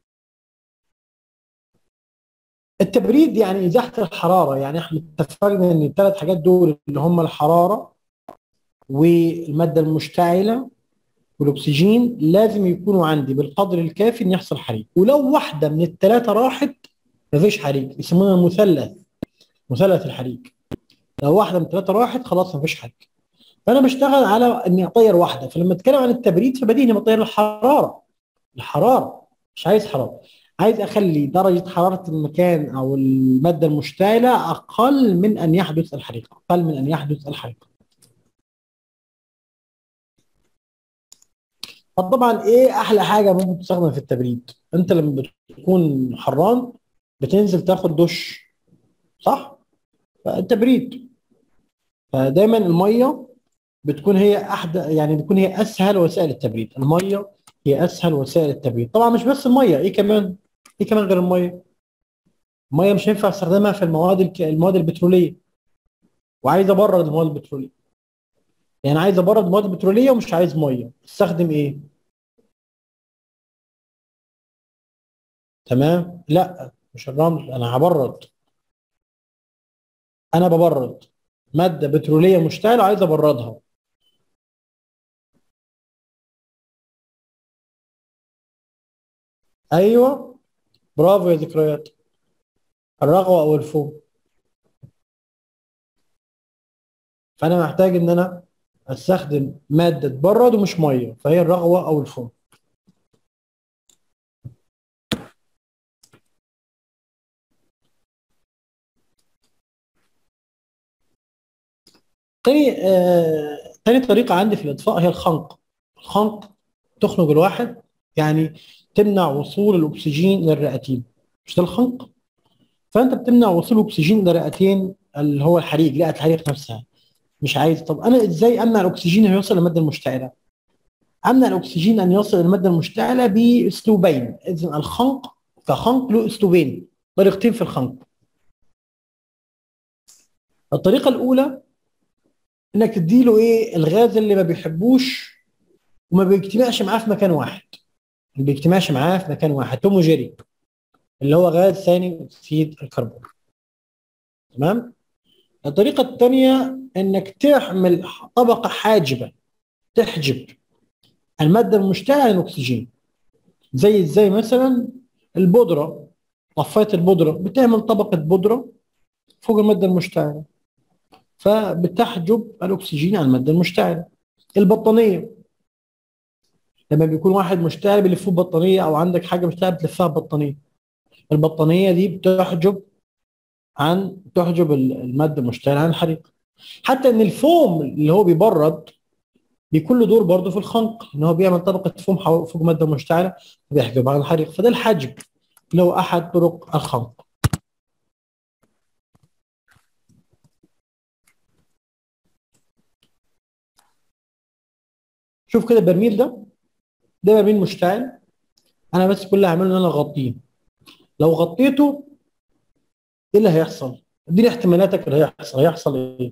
التبريد يعني ازاحه الحراره يعني احنا اتفقنا ان الثلاث حاجات دول اللي هم الحراره والماده المشتعله والاكسجين لازم يكونوا عندي بالقدر الكافي ان يحصل حريق ولو واحده من الثلاثه راحت مفيش حريق يسمونها المثلث مثلث الحريق لو واحده من ثلاثه راحت خلاص مفيش حاجه فانا بشتغل على اني اطير واحده فلما اتكلم عن التبريد فبديهي بطير الحراره الحراره مش عايز حراره عايز اخلي درجه حراره المكان او الماده المشتعله اقل من ان يحدث الحريق اقل من ان يحدث الحريق طبعا ايه احلى حاجه ممكن تستخدم في التبريد انت لما بتكون حران بتنزل تاخد دش صح فالتبريد فدايما الميه بتكون هي احد يعني بتكون هي اسهل وسائل التبريد الميه هي اسهل وسائل التبريد طبعا مش بس الميه ايه كمان ايه كمان غير الميه الميه مش هينفع استخدمها في المواد الك... المواد البتروليه وعايز ابرد المواد البتروليه يعني عايز ابرد المواد البتروليه ومش عايز ميه استخدم ايه تمام لا مش الرمل انا هبرد انا ببرد ماده بتروليه مشتعله عايز ابردها ايوه برافو يا ذكريات الرغوه او الفوم فانا محتاج ان انا استخدم ماده تبرد ومش ميه فهي الرغوه او الفوم تاني آه تاني طريقه عندي في الاطفاء هي الخنق الخنق تخنق الواحد يعني تمنع وصول الاكسجين للرئتين مش ده الخنق فانت بتمنع وصول الاكسجين للرئتين اللي هو الحريق رئه الحريق نفسها مش عايز طب انا ازاي امنع الاكسجين ان يوصل للماده المشتعله امنع الاكسجين ان يصل للماده المشتعله باسلوبين اذا الخنق كخنق له اسلوبين طريقتين في الخنق الطريقه الاولى انك تديله ايه الغاز اللي ما بيحبوش وما بيجتمعش معاه في مكان واحد ما بيجتمعش معاه في مكان واحد توم وجيري اللي هو غاز ثاني اكسيد الكربون تمام الطريقه الثانيه انك تعمل طبقه حاجبه تحجب الماده المشتعله عن الاكسجين زي ازاي مثلا البودره طفايه البودره بتعمل طبقه بودره فوق الماده المشتعله فبتحجب الاكسجين عن الماده المشتعله البطانيه لما بيكون واحد مشتعل بيلفوه ببطانيه او عندك حاجه مشتعله بتلفها ببطانيه البطانيه دي بتحجب عن تحجب الماده المشتعله عن الحريق حتى ان الفوم اللي هو بيبرد بيكون له دور برضه في الخنق ان هو بيعمل طبقه فوم فوق ماده مشتعله بيحجب عن الحريق فده الحجب اللي هو احد طرق الخنق شوف كده البرميل ده ده برميل مشتعل انا بس كل اللي هعمله ان انا اغطيه لو غطيته ايه اللي هيحصل؟ اديني احتمالاتك اللي هيحصل هيحصل ايه؟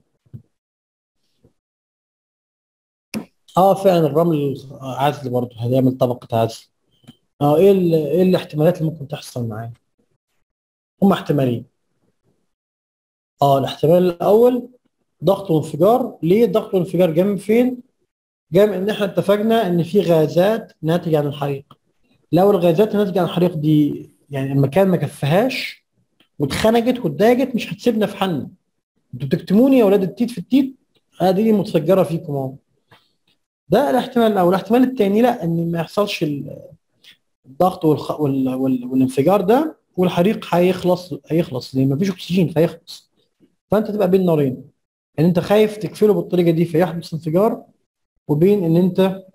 اه فعلا الرمل عزل برضه هيعمل طبقه عزل اه ايه ال- ايه الاحتمالات اللي ممكن تحصل معاه؟ هم احتمالين اه الاحتمال الاول ضغط وانفجار ليه ضغط وانفجار جاي من فين؟ جاي من ان احنا اتفقنا ان في غازات ناتجه عن الحريق لو الغازات الناتجه عن الحريق دي يعني المكان ما كفهاش واتخنقت واتضايقت مش هتسيبنا في حالنا انتوا بتكتموني يا اولاد التيت في التيت ادي دي متسجره فيكم اهو ده الاحتمال الاول الاحتمال الثاني لا ان ما يحصلش ال- الضغط والخ... وال... وال... والانفجار ده والحريق هيخلص هيخلص لان مفيش اكسجين فيخلص فانت تبقى بين نارين ان انت خايف تقفله بالطريقه دي فيحدث انفجار وبين ان انت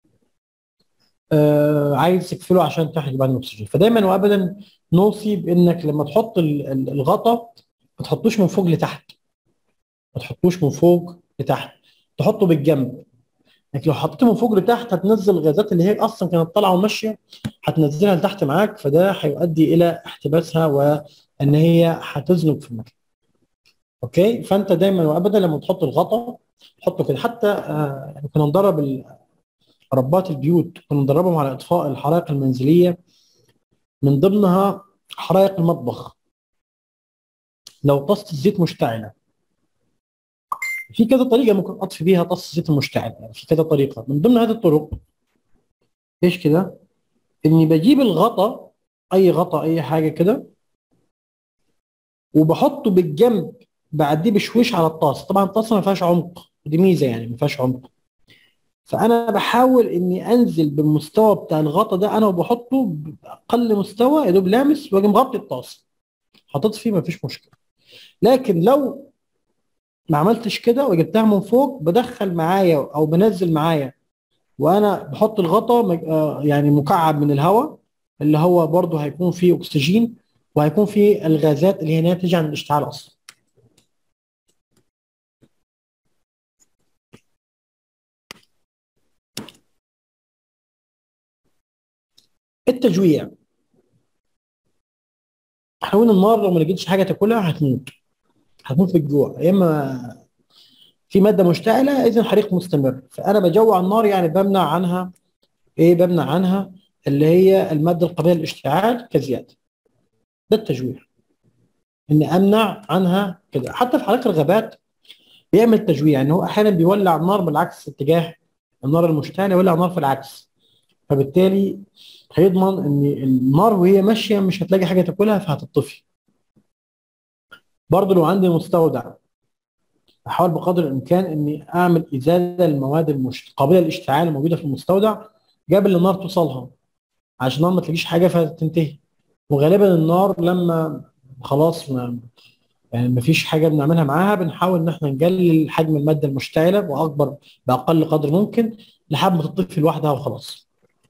آه عايز تقفله عشان تحجب عن الاكسجين فدايما وابدا نوصي بانك لما تحط ال- ال- الغطا ما تحطوش من فوق لتحت ما تحطوش من فوق لتحت تحطه بالجنب لكن لو حطيته من فوق لتحت هتنزل الغازات اللي هي اصلا كانت طالعه وماشيه هتنزلها لتحت معاك فده هيؤدي الى احتباسها وان هي هتزنق في المكان اوكي فانت دايما وابدا لما تحط الغطا حطه كده حتى آه يعني كنا ندرب ال- ربات البيوت كنا ندربهم على اطفاء الحرائق المنزليه من ضمنها حرائق المطبخ لو طاسه الزيت مشتعله في كذا طريقه ممكن اطفي بيها طاسه الزيت المشتعله يعني في كذا طريقه من ضمن هذه الطرق ايش كده اني بجيب الغطا اي غطا اي حاجه كده وبحطه بالجنب بعديه بشويش على الطاسه طبعا الطاسه ما فيهاش عمق دي ميزه يعني ما فيهاش عمق فانا بحاول اني انزل بالمستوى بتاع الغطا ده انا وبحطه باقل مستوى يا دوب لامس واجي مغطي الطاسه حطيت فيه ما فيش مشكله لكن لو ما عملتش كده وجبتها من فوق بدخل معايا او بنزل معايا وانا بحط الغطا مج- آه يعني مكعب من الهواء اللي هو برضه هيكون فيه اكسجين وهيكون فيه الغازات اللي هي ناتجه عن الاشتعال اصلا التجويع احنا قلنا النار لو ما لقيتش حاجه تاكلها هتموت هتموت بالجوع يا اما في ماده مشتعله اذا الحريق مستمر فانا بجوع النار يعني بمنع عنها ايه بمنع عنها اللي هي الماده القابله للاشتعال كزياده ده التجويع اني امنع عنها كده حتى في حرائق الغابات بيعمل تجويع ان هو احيانا بيولع النار بالعكس اتجاه النار المشتعله يولع النار في العكس فبالتالي هيضمن ان النار وهي ماشيه مش هتلاقي حاجه تاكلها فهتطفي برضه لو عندي مستودع احاول بقدر الامكان اني اعمل ازاله للمواد المش... قابله للاشتعال الموجوده في المستودع قبل النار توصلها عشان النار ما تلاقيش حاجه فتنتهي وغالبا النار لما خلاص ما يعني ما فيش حاجه بنعملها معاها بنحاول ان احنا نقلل حجم الماده المشتعله واكبر باقل قدر ممكن لحد ما تطفي لوحدها وخلاص.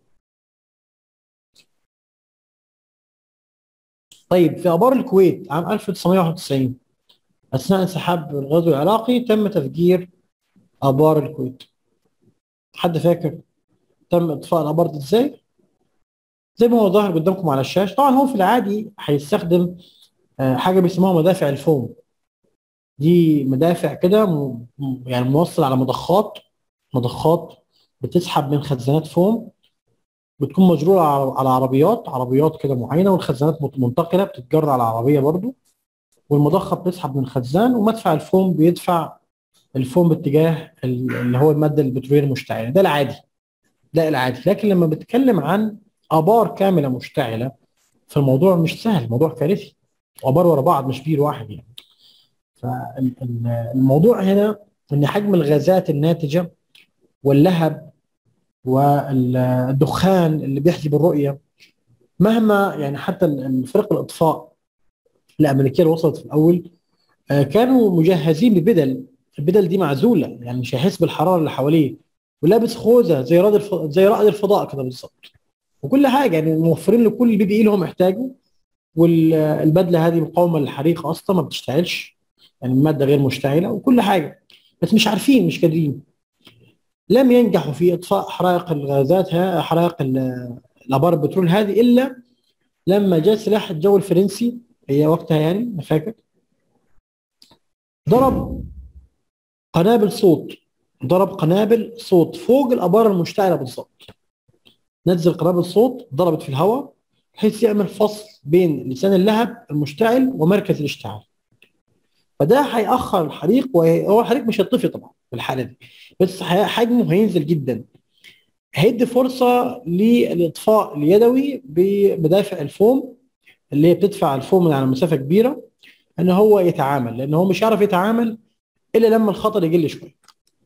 طيب في ابار الكويت عام 1991 اثناء انسحاب الغزو العراقي تم تفجير ابار الكويت. حد فاكر تم اطفاء الابار دي ازاي؟ زي ما هو ظاهر قدامكم على الشاشه طبعا هو في العادي هيستخدم آه، حاجه بيسموها مدافع الفوم دي مدافع كده م- م- يعني موصل على مضخات مضخات بتسحب من خزانات فوم بتكون مجروره على على عربيات عربيات كده معينه والخزانات مت- منتقله بتتجر على العربيه برضو والمضخه بتسحب من الخزان ومدفع الفوم بيدفع الفوم باتجاه ال- اللي هو الماده البتروليه المشتعله ده العادي ده العادي لكن لما بتكلم عن ابار كامله مشتعله فالموضوع مش سهل الموضوع كارثي ابار ورا بعض مش بير واحد يعني فالموضوع هنا ان حجم الغازات الناتجه واللهب والدخان اللي بيحجب الرؤيه مهما يعني حتى فرق الاطفاء الامريكيه اللي وصلت في الاول آه، كانوا مجهزين ببدل البدل دي معزوله يعني مش هيحس بالحراره اللي حواليه ولابس خوذه زي رائد الف... زي رائد الفضاء كده بالظبط وكل حاجه يعني موفرين له كل البي بي اي اللي هو محتاجه والبدله هذه مقاومه للحريق اصلا ما بتشتعلش يعني الماده غير مشتعله وكل حاجه بس مش عارفين مش قادرين لم ينجحوا في اطفاء حرائق الغازات ها- حرائق ال- الابار البترول هذه الا لما جاء سلاح الجو الفرنسي هي وقتها يعني انا فاكر ضرب قنابل صوت ضرب قنابل صوت فوق الابار المشتعله بالضبط نزل قنابل صوت ضربت في الهواء بحيث يعمل فصل بين لسان اللهب المشتعل ومركز الاشتعال فده هيأخر الحريق وهو الحريق مش هيطفي طبعا في الحاله دي بس هي- حجمه هينزل جدا هيدي فرصه للاطفاء اليدوي بمدافع الفوم اللي هي بتدفع الفوم من على مسافه كبيره ان هو يتعامل لان هو مش هيعرف يتعامل الا لما الخطر يقل شويه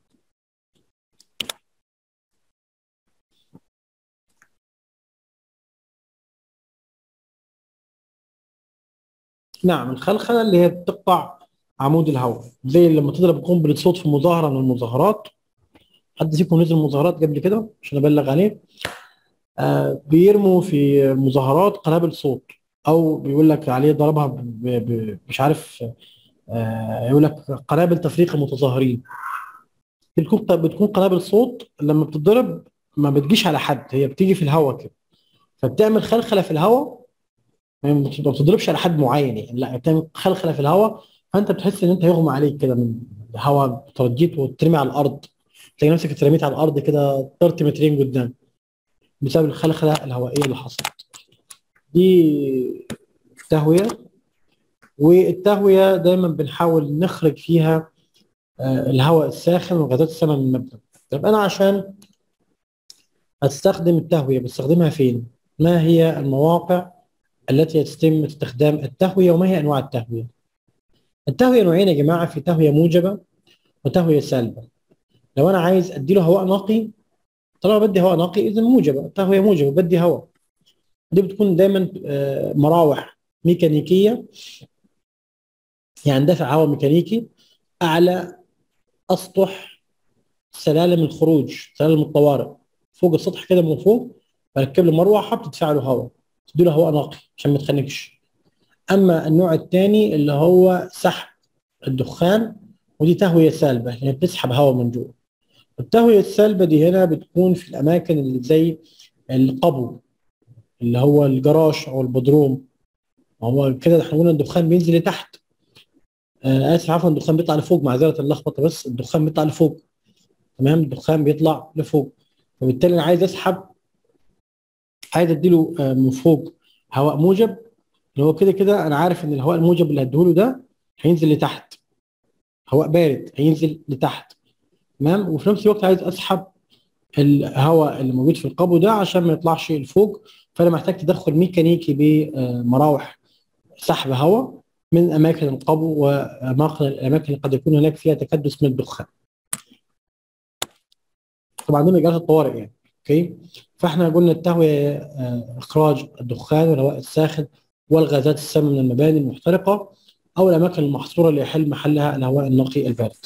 نعم الخلخله اللي هي بتقطع عمود الهواء زي لما تضرب قنبله صوت في مظاهره من المظاهرات حد فيكم نزل مظاهرات قبل كده عشان ابلغ عليه آه بيرموا في مظاهرات قنابل صوت او بيقول لك عليه ضربها ب... ب... مش عارف آه يقول لك قنابل تفريق المتظاهرين بتكون بتكون قنابل صوت لما بتضرب ما بتجيش على حد هي بتيجي في الهواء كده فبتعمل خلخله في الهواء ما بت- ما بتضربش على حد معين يعني لا بتعمل خلخله في الهواء فانت بتحس ان انت يغمى عليك كده من الهواء ترجيت وترمي على الارض تلاقي نفسك اترميت على الارض كده طرت مترين قدام بسبب الخلخله الهوائيه اللي حصلت دي تهويه والتهويه دايما بنحاول نخرج فيها آه، الهواء الساخن وغازات السماء من المبنى طب انا عشان استخدم التهويه بستخدمها فين ما هي المواقع التي يتم استخدام التهويه وما هي انواع التهويه التهويه نوعين يا جماعه في تهويه موجبه وتهويه سالبه لو انا عايز ادي له هواء نقي طالما بدي هواء نقي اذا موجبه تهويه موجبه بدي هواء دي بتكون دايما آه، مراوح ميكانيكيه يعني دافع هواء ميكانيكي اعلى اسطح سلالم الخروج سلالم الطوارئ فوق السطح كده من فوق بركب له مروحه بتدفع له هواء تدي له هواء نقي عشان ما تخنقش اما النوع الثاني اللي هو سحب الدخان ودي تهويه سالبه يعني بتسحب هواء من جوه التهويه السالبه دي هنا بتكون في الاماكن اللي زي القبو اللي هو الجراج او البدروم هو كده احنا قلنا الدخان بينزل لتحت آه اسف عفوا الدخان بيطلع لفوق معذره اللخبطه بس الدخان بيطلع لفوق تمام الدخان بيطلع لفوق فبالتالي انا عايز اسحب عايز اديله آه من فوق هواء موجب اللي هو كده كده انا عارف ان الهواء الموجب اللي هديهوله ده هينزل لتحت هواء بارد هينزل لتحت تمام وفي نفس الوقت عايز اسحب الهواء اللي موجود في القبو ده عشان ما يطلعش لفوق فانا محتاج تدخل ميكانيكي بمراوح سحب هواء من اماكن القبو واماكن الاماكن اللي قد يكون هناك فيها تكدس من الدخان. طبعا دي اجراءات الطوارئ يعني اوكي فاحنا قلنا التهويه آه، اخراج الدخان والهواء الساخن والغازات السامه من المباني المحترقه او الاماكن المحصوره اللي يحل محلها الهواء النقي البارد.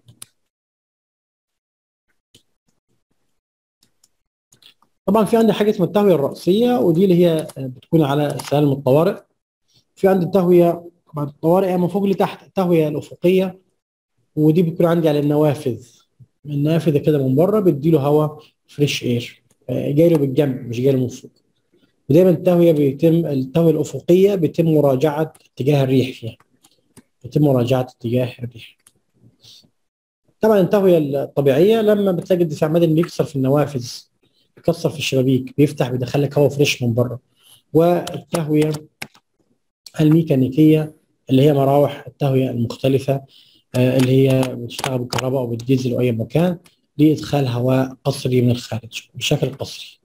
طبعا في عندي حاجه اسمها التهويه الراسيه ودي اللي هي بتكون على سلالم الطوارئ. في عندي التهويه طبعا الطوارئ من فوق لتحت التهويه الافقيه ودي بتكون عندي على النوافذ النافذه كده من بره بتديله هواء فريش اير جاي له بالجنب مش جاي له من فوق ودايما التهويه بيتم التهويه الافقيه بيتم مراجعه اتجاه الريح فيها بيتم مراجعه اتجاه الريح طبعا التهويه الطبيعيه لما بتلاقي الدفاع المدني بيكسر في النوافذ بيكسر في الشبابيك بيفتح بيدخل لك هواء فريش من بره والتهويه الميكانيكيه اللي هي مراوح التهويه المختلفه آه، اللي هي بتشتغل بالكهرباء او بالديزل او اي مكان لادخال هواء قصري من الخارج بشكل قصري.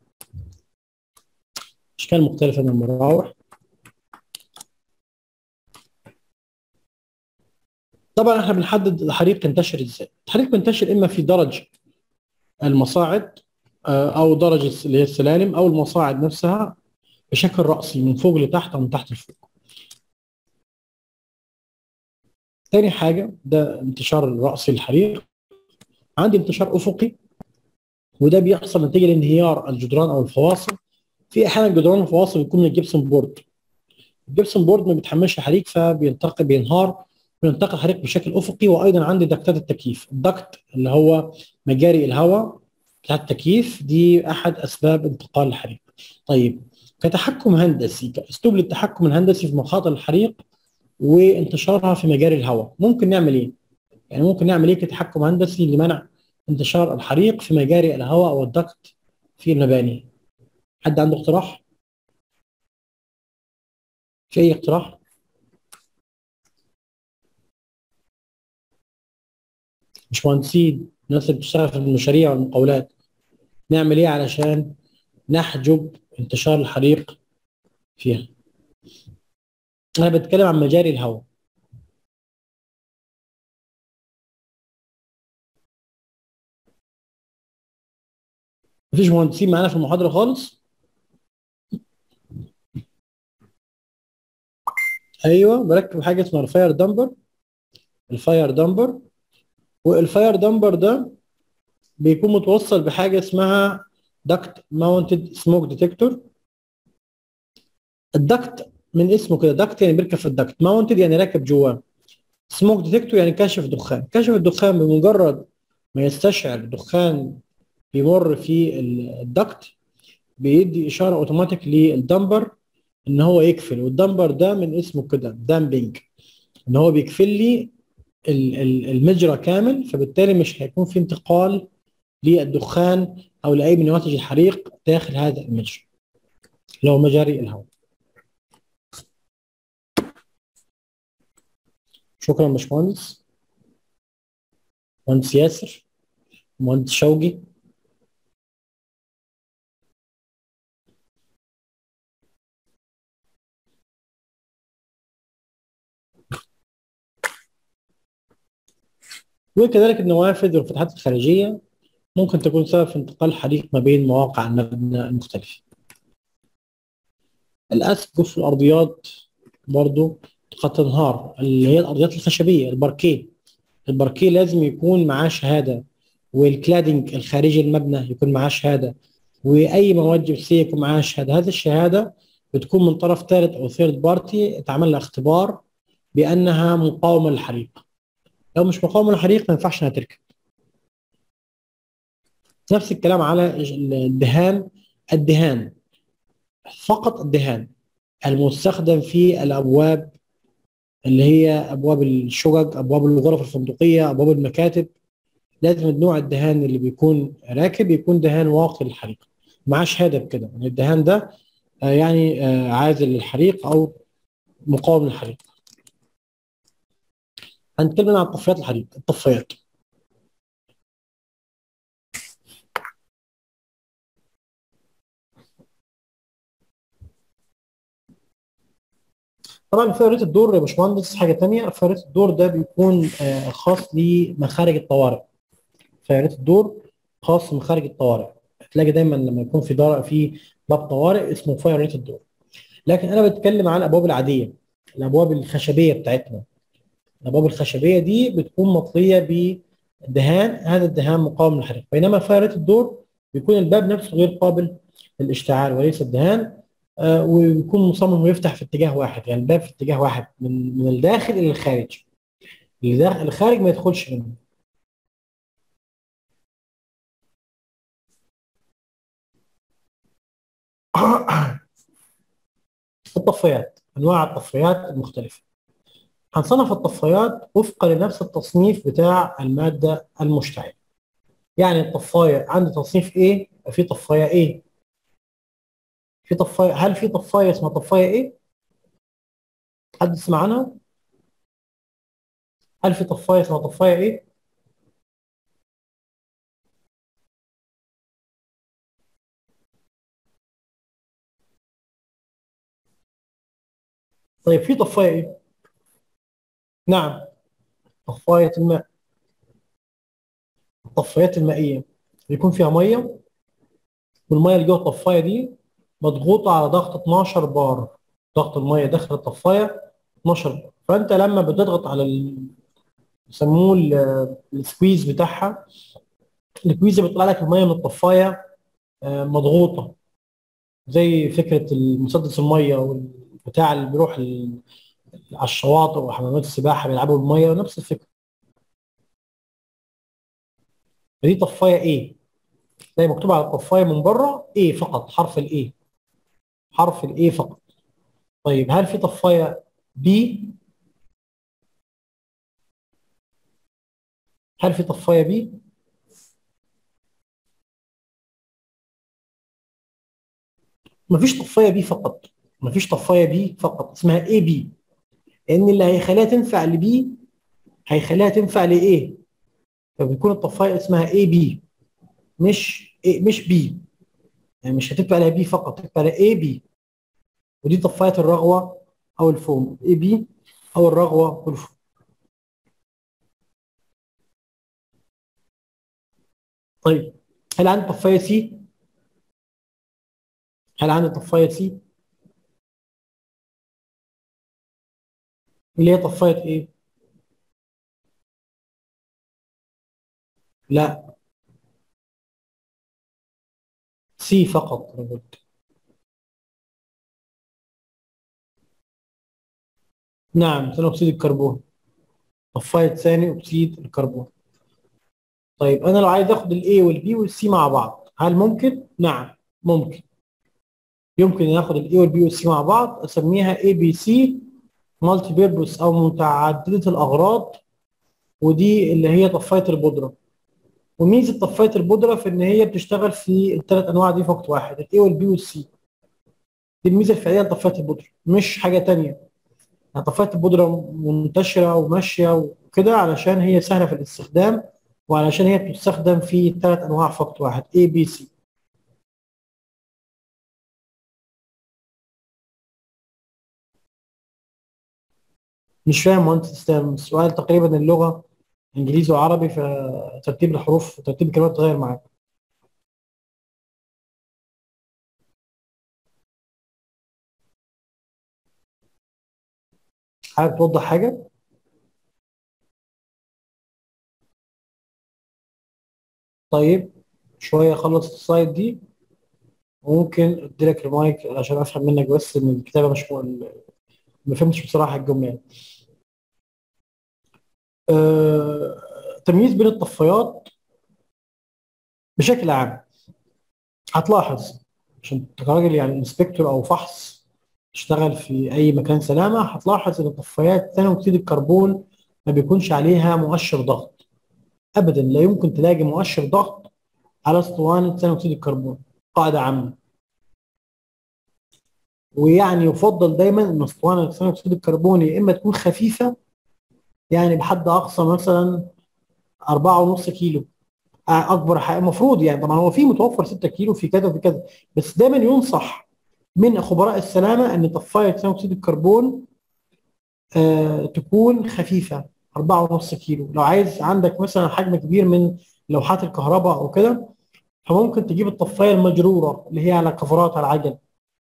اشكال مختلفه من المراوح. طبعا احنا بنحدد الحريق ينتشر ازاي؟ الحريق بينتشر اما في درج المصاعد آه، او درجه اللي هي السلالم او المصاعد نفسها بشكل راسي من فوق لتحت او من تحت لفوق. تاني حاجه ده انتشار الرأسي للحريق عندي انتشار افقي وده بيحصل نتيجه لانهيار الجدران او الفواصل في احيانا جدران الفواصل بتكون من الجبسون بورد الجبسون بورد ما بيتحملش حريق فبينتقل بينهار بينتقل حريق بشكل افقي وايضا عندي دكتات التكييف الدكت اللي هو مجاري الهواء بتاع التكييف دي احد اسباب انتقال الحريق طيب كتحكم هندسي كاسلوب للتحكم الهندسي في مخاطر الحريق وانتشارها في مجاري الهواء ممكن نعمل ايه يعني ممكن نعمل ايه كتحكم هندسي لمنع انتشار الحريق في مجاري الهواء او الضغط في المباني حد عنده اقتراح في اي اقتراح مش مهندسين الناس اللي بتشتغل في المشاريع والمقاولات نعمل ايه علشان نحجب انتشار الحريق فيها انا بتكلم عن مجاري الهواء مفيش مهندسين معانا في المحاضره خالص ايوه بركب حاجه اسمها الفاير دامبر الفاير دامبر والفاير دامبر ده بيكون متوصل بحاجه اسمها دكت ماونتد سموك ديتكتور الدكت من اسمه كده دكت يعني بيركب في الدكت ماونتد يعني راكب جواه سموك ديتكتور يعني كاشف دخان كاشف الدخان بمجرد ما يستشعر دخان بيمر في الدكت بيدي اشاره اوتوماتيك للدمبر ان هو يقفل والدمبر ده من اسمه كده دامبنج ان هو بيقفل لي المجرى كامل فبالتالي مش هيكون في انتقال للدخان او لاي من نواتج الحريق داخل هذا المجرى اللي هو مجاري الهواء شكرا باشمهندس مهندس ياسر مهندس شوقي وكذلك النوافذ والفتحات الخارجية ممكن تكون سبب في انتقال حريق ما بين مواقع المبنى المختلفة الأسقف والأرضيات برضو قد تنهار اللي هي الأرضيات الخشبية الباركيه الباركيه لازم يكون معاه شهادة والكلادنج الخارجي المبنى يكون معاه شهادة وأي مواد جبسية يكون معاه شهادة هذه الشهادة بتكون من طرف ثالث أو ثيرد بارتي اتعمل لها اختبار بأنها مقاومة للحريق لو مش مقاومه للحريق ما ينفعش انها تركب نفس الكلام على الدهان الدهان فقط الدهان المستخدم في الابواب اللي هي ابواب الشقق ابواب الغرف الفندقيه ابواب المكاتب لازم نوع الدهان اللي بيكون راكب يكون دهان واقي للحريق مع شهاده بكده يعني الدهان ده يعني عازل للحريق او مقاوم للحريق هنتكلم عن طفايات الحريق الطفايات طبعا فيروت الدور يا باشمهندس حاجه ثانيه فيروت الدور ده بيكون آه، خاص لمخارج الطوارئ فيروت الدور خاص بمخارج الطوارئ هتلاقي دايما لما يكون في دار في باب طوارئ اسمه فاير ريت الدور لكن انا بتكلم عن الابواب العاديه الابواب الخشبيه بتاعتنا الابواب الخشبيه دي بتكون مطليه بدهان هذا الدهان مقاوم للحريق بينما فاير ريت الدور بيكون الباب نفسه غير قابل للاشتعال وليس الدهان آه ويكون مصمم يفتح في اتجاه واحد يعني الباب في اتجاه واحد من من الداخل الى الخارج اللي داخل الخارج ما يدخلش منه الطفايات انواع الطفايات المختلفه هنصنف الطفايات وفقا لنفس التصنيف بتاع الماده المشتعله يعني الطفايه عندي تصنيف ايه في طفايه ايه في طفايه هل في طفايه اسمها طفايه ايه حد يسمع عنها هل في طفايه اسمها طفايه ايه طيب في طفايه ايه نعم طفايه الماء الطفايات المائيه بيكون فيها ميه والميه اللي جوه الطفايه دي مضغوطه على ضغط 12 بار ضغط الميه داخل الطفايه 12 بار فانت لما بتضغط على ال... يسموه ال- السكويز بتاعها السكويز بيطلع لك الميه من الطفايه آه، مضغوطه زي فكره المسدس الميه والبتاع اللي بيروح ال- على الشواطئ وحمامات السباحه بيلعبوا بالميه نفس الفكره دي طفايه ايه زي مكتوب على الطفايه من بره ايه فقط حرف الايه حرف الايه فقط طيب هل في طفايه بي هل في طفايه بي مفيش طفايه بي فقط مفيش طفايه بي فقط اسمها اي بي لان اللي هيخليها تنفع لبي هيخليها تنفع لايه فبيكون الطفايه اسمها اي بي مش إيه مش بي يعني مش هتبقى عليها بي فقط هتبقى عليها اي بي ودي طفايه الرغوه او الفوم اي بي او الرغوه والفوم طيب هل عندي طفايه سي هل عندي طفايه سي اللي هي طفايه ايه لا سي فقط انا قلت نعم ثاني اكسيد الكربون طفايه ثاني اكسيد الكربون طيب انا لو عايز اخد الاي والبي والسي مع بعض هل ممكن نعم ممكن يمكن ان اخد الاي والبي والسي مع بعض اسميها اي بي سي مالتي بيربوس او متعدده الاغراض ودي اللي هي طفايه البودره وميزه طفايه البودره في ان هي بتشتغل في الثلاث انواع دي في وقت واحد الاي والبي والسي دي الميزه الفعليه لطفايه البودره مش حاجه تانية يعني طفايه البودره منتشره وماشيه وكده علشان هي سهله في الاستخدام وعلشان هي بتستخدم في ثلاث انواع في وقت واحد اي بي سي مش فاهم مهندس اسلام السؤال تقريبا اللغه انجليزي وعربي فترتيب الحروف وترتيب الكلمات اتغير معاك حابب توضح حاجه طيب شويه اخلص السلايد دي وممكن ادي لك المايك عشان افهم منك بس ان الكتابه مش م... ما فهمتش بصراحه الجمله آه... تمييز بين الطفايات بشكل عام هتلاحظ عشان انت راجل يعني انسبكتور او فحص تشتغل في اي مكان سلامه هتلاحظ ان طفايات ثاني اكسيد الكربون ما بيكونش عليها مؤشر ضغط ابدا لا يمكن تلاقي مؤشر ضغط على اسطوانه ثاني اكسيد الكربون قاعده عامه ويعني يفضل دايما ان اسطوانه ثاني اكسيد الكربون يا اما تكون خفيفه يعني بحد اقصى مثلا 4.5 كيلو اكبر حاجه المفروض يعني طبعا هو في متوفر 6 كيلو في كذا وفي كذا بس دايما ينصح من خبراء السلامه ان طفايه ثاني اكسيد الكربون آه تكون خفيفه 4.5 كيلو لو عايز عندك مثلا حجم كبير من لوحات الكهرباء او كده فممكن تجيب الطفايه المجروره اللي هي على كفرات على العجل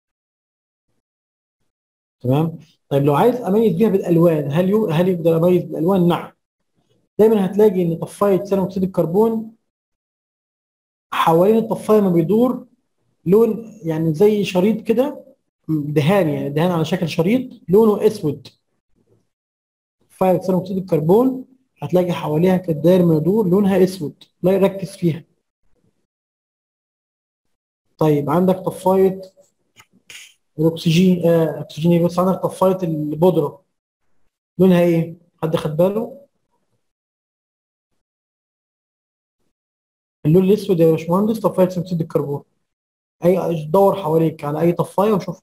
تمام طيب لو عايز اميز بيها بالالوان هل يو... هل يقدر اميز بالالوان نعم دايما هتلاقي ان طفايه ثاني اكسيد الكربون حوالين الطفايه ما بيدور لون يعني زي شريط كده دهان يعني دهان على شكل شريط لونه اسود طفايه ثاني اكسيد الكربون هتلاقي حواليها كالدائر ما يدور لونها اسود لا يركز فيها طيب عندك طفايه الاكسجين آه اكسجين بس عندك طفايه البودره لونها ايه؟ حد خد باله؟ اللون الاسود يا باشمهندس طفايه ثاني اكسيد الكربون اي دور حواليك على اي طفايه وشوف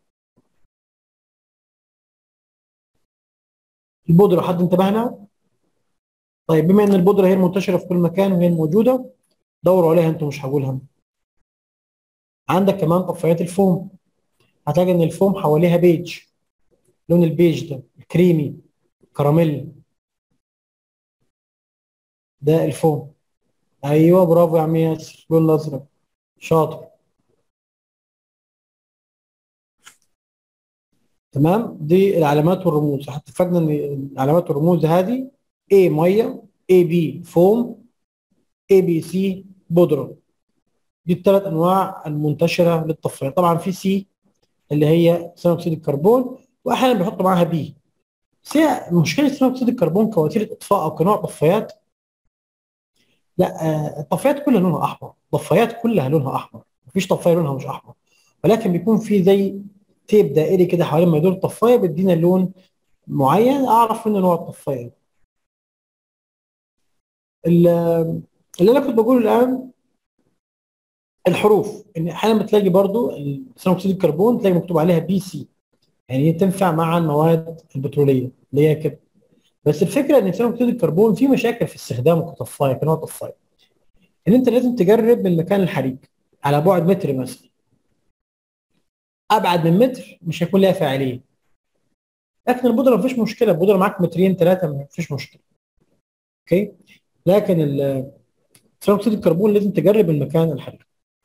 البودره حد انتبه لها؟ طيب بما ان البودره هي المنتشره في كل مكان وهي الموجوده دوروا عليها انتم مش هقولها عندك كمان طفايات الفوم هتلاقي ان الفوم حواليها بيج لون البيج ده الكريمي كراميل ده الفوم ايوه برافو يا عم ياسر اللون الازرق شاطر تمام دي العلامات والرموز اتفقنا ان العلامات والرموز هذه A ميه A B فوم A B C بودره دي الثلاث انواع المنتشره للطفايه طبعا في سي اللي هي ثاني اكسيد الكربون واحيانا بيحطوا معاها بي بس هي مشكله ثاني اكسيد الكربون كوسيله اطفاء او كنوع طفايات لا آه، الطفايات كلها لونها احمر الطفايات كلها لونها احمر مفيش طفايه لونها مش احمر ولكن بيكون في زي تيب دائري كده حوالين ما يدور الطفايه بيدينا لون معين اعرف منه نوع الطفايه اللي انا كنت بقوله الان الحروف ان احيانا بتلاقي برضو ثاني اكسيد الكربون تلاقي مكتوب عليها بي سي يعني هي تنفع مع المواد البتروليه اللي هي كده بس الفكره ان ثاني اكسيد الكربون في مشاكل في استخدامه كطفايه كنوع طفايه ان انت لازم تجرب من مكان الحريق على بعد متر مثلا ابعد من متر مش هيكون لها فاعليه لكن البودره مفيش مشكله البودره معاك مترين ثلاثه مفيش مشكله اوكي لكن ثاني اكسيد الكربون لازم تجرب من مكان الحريق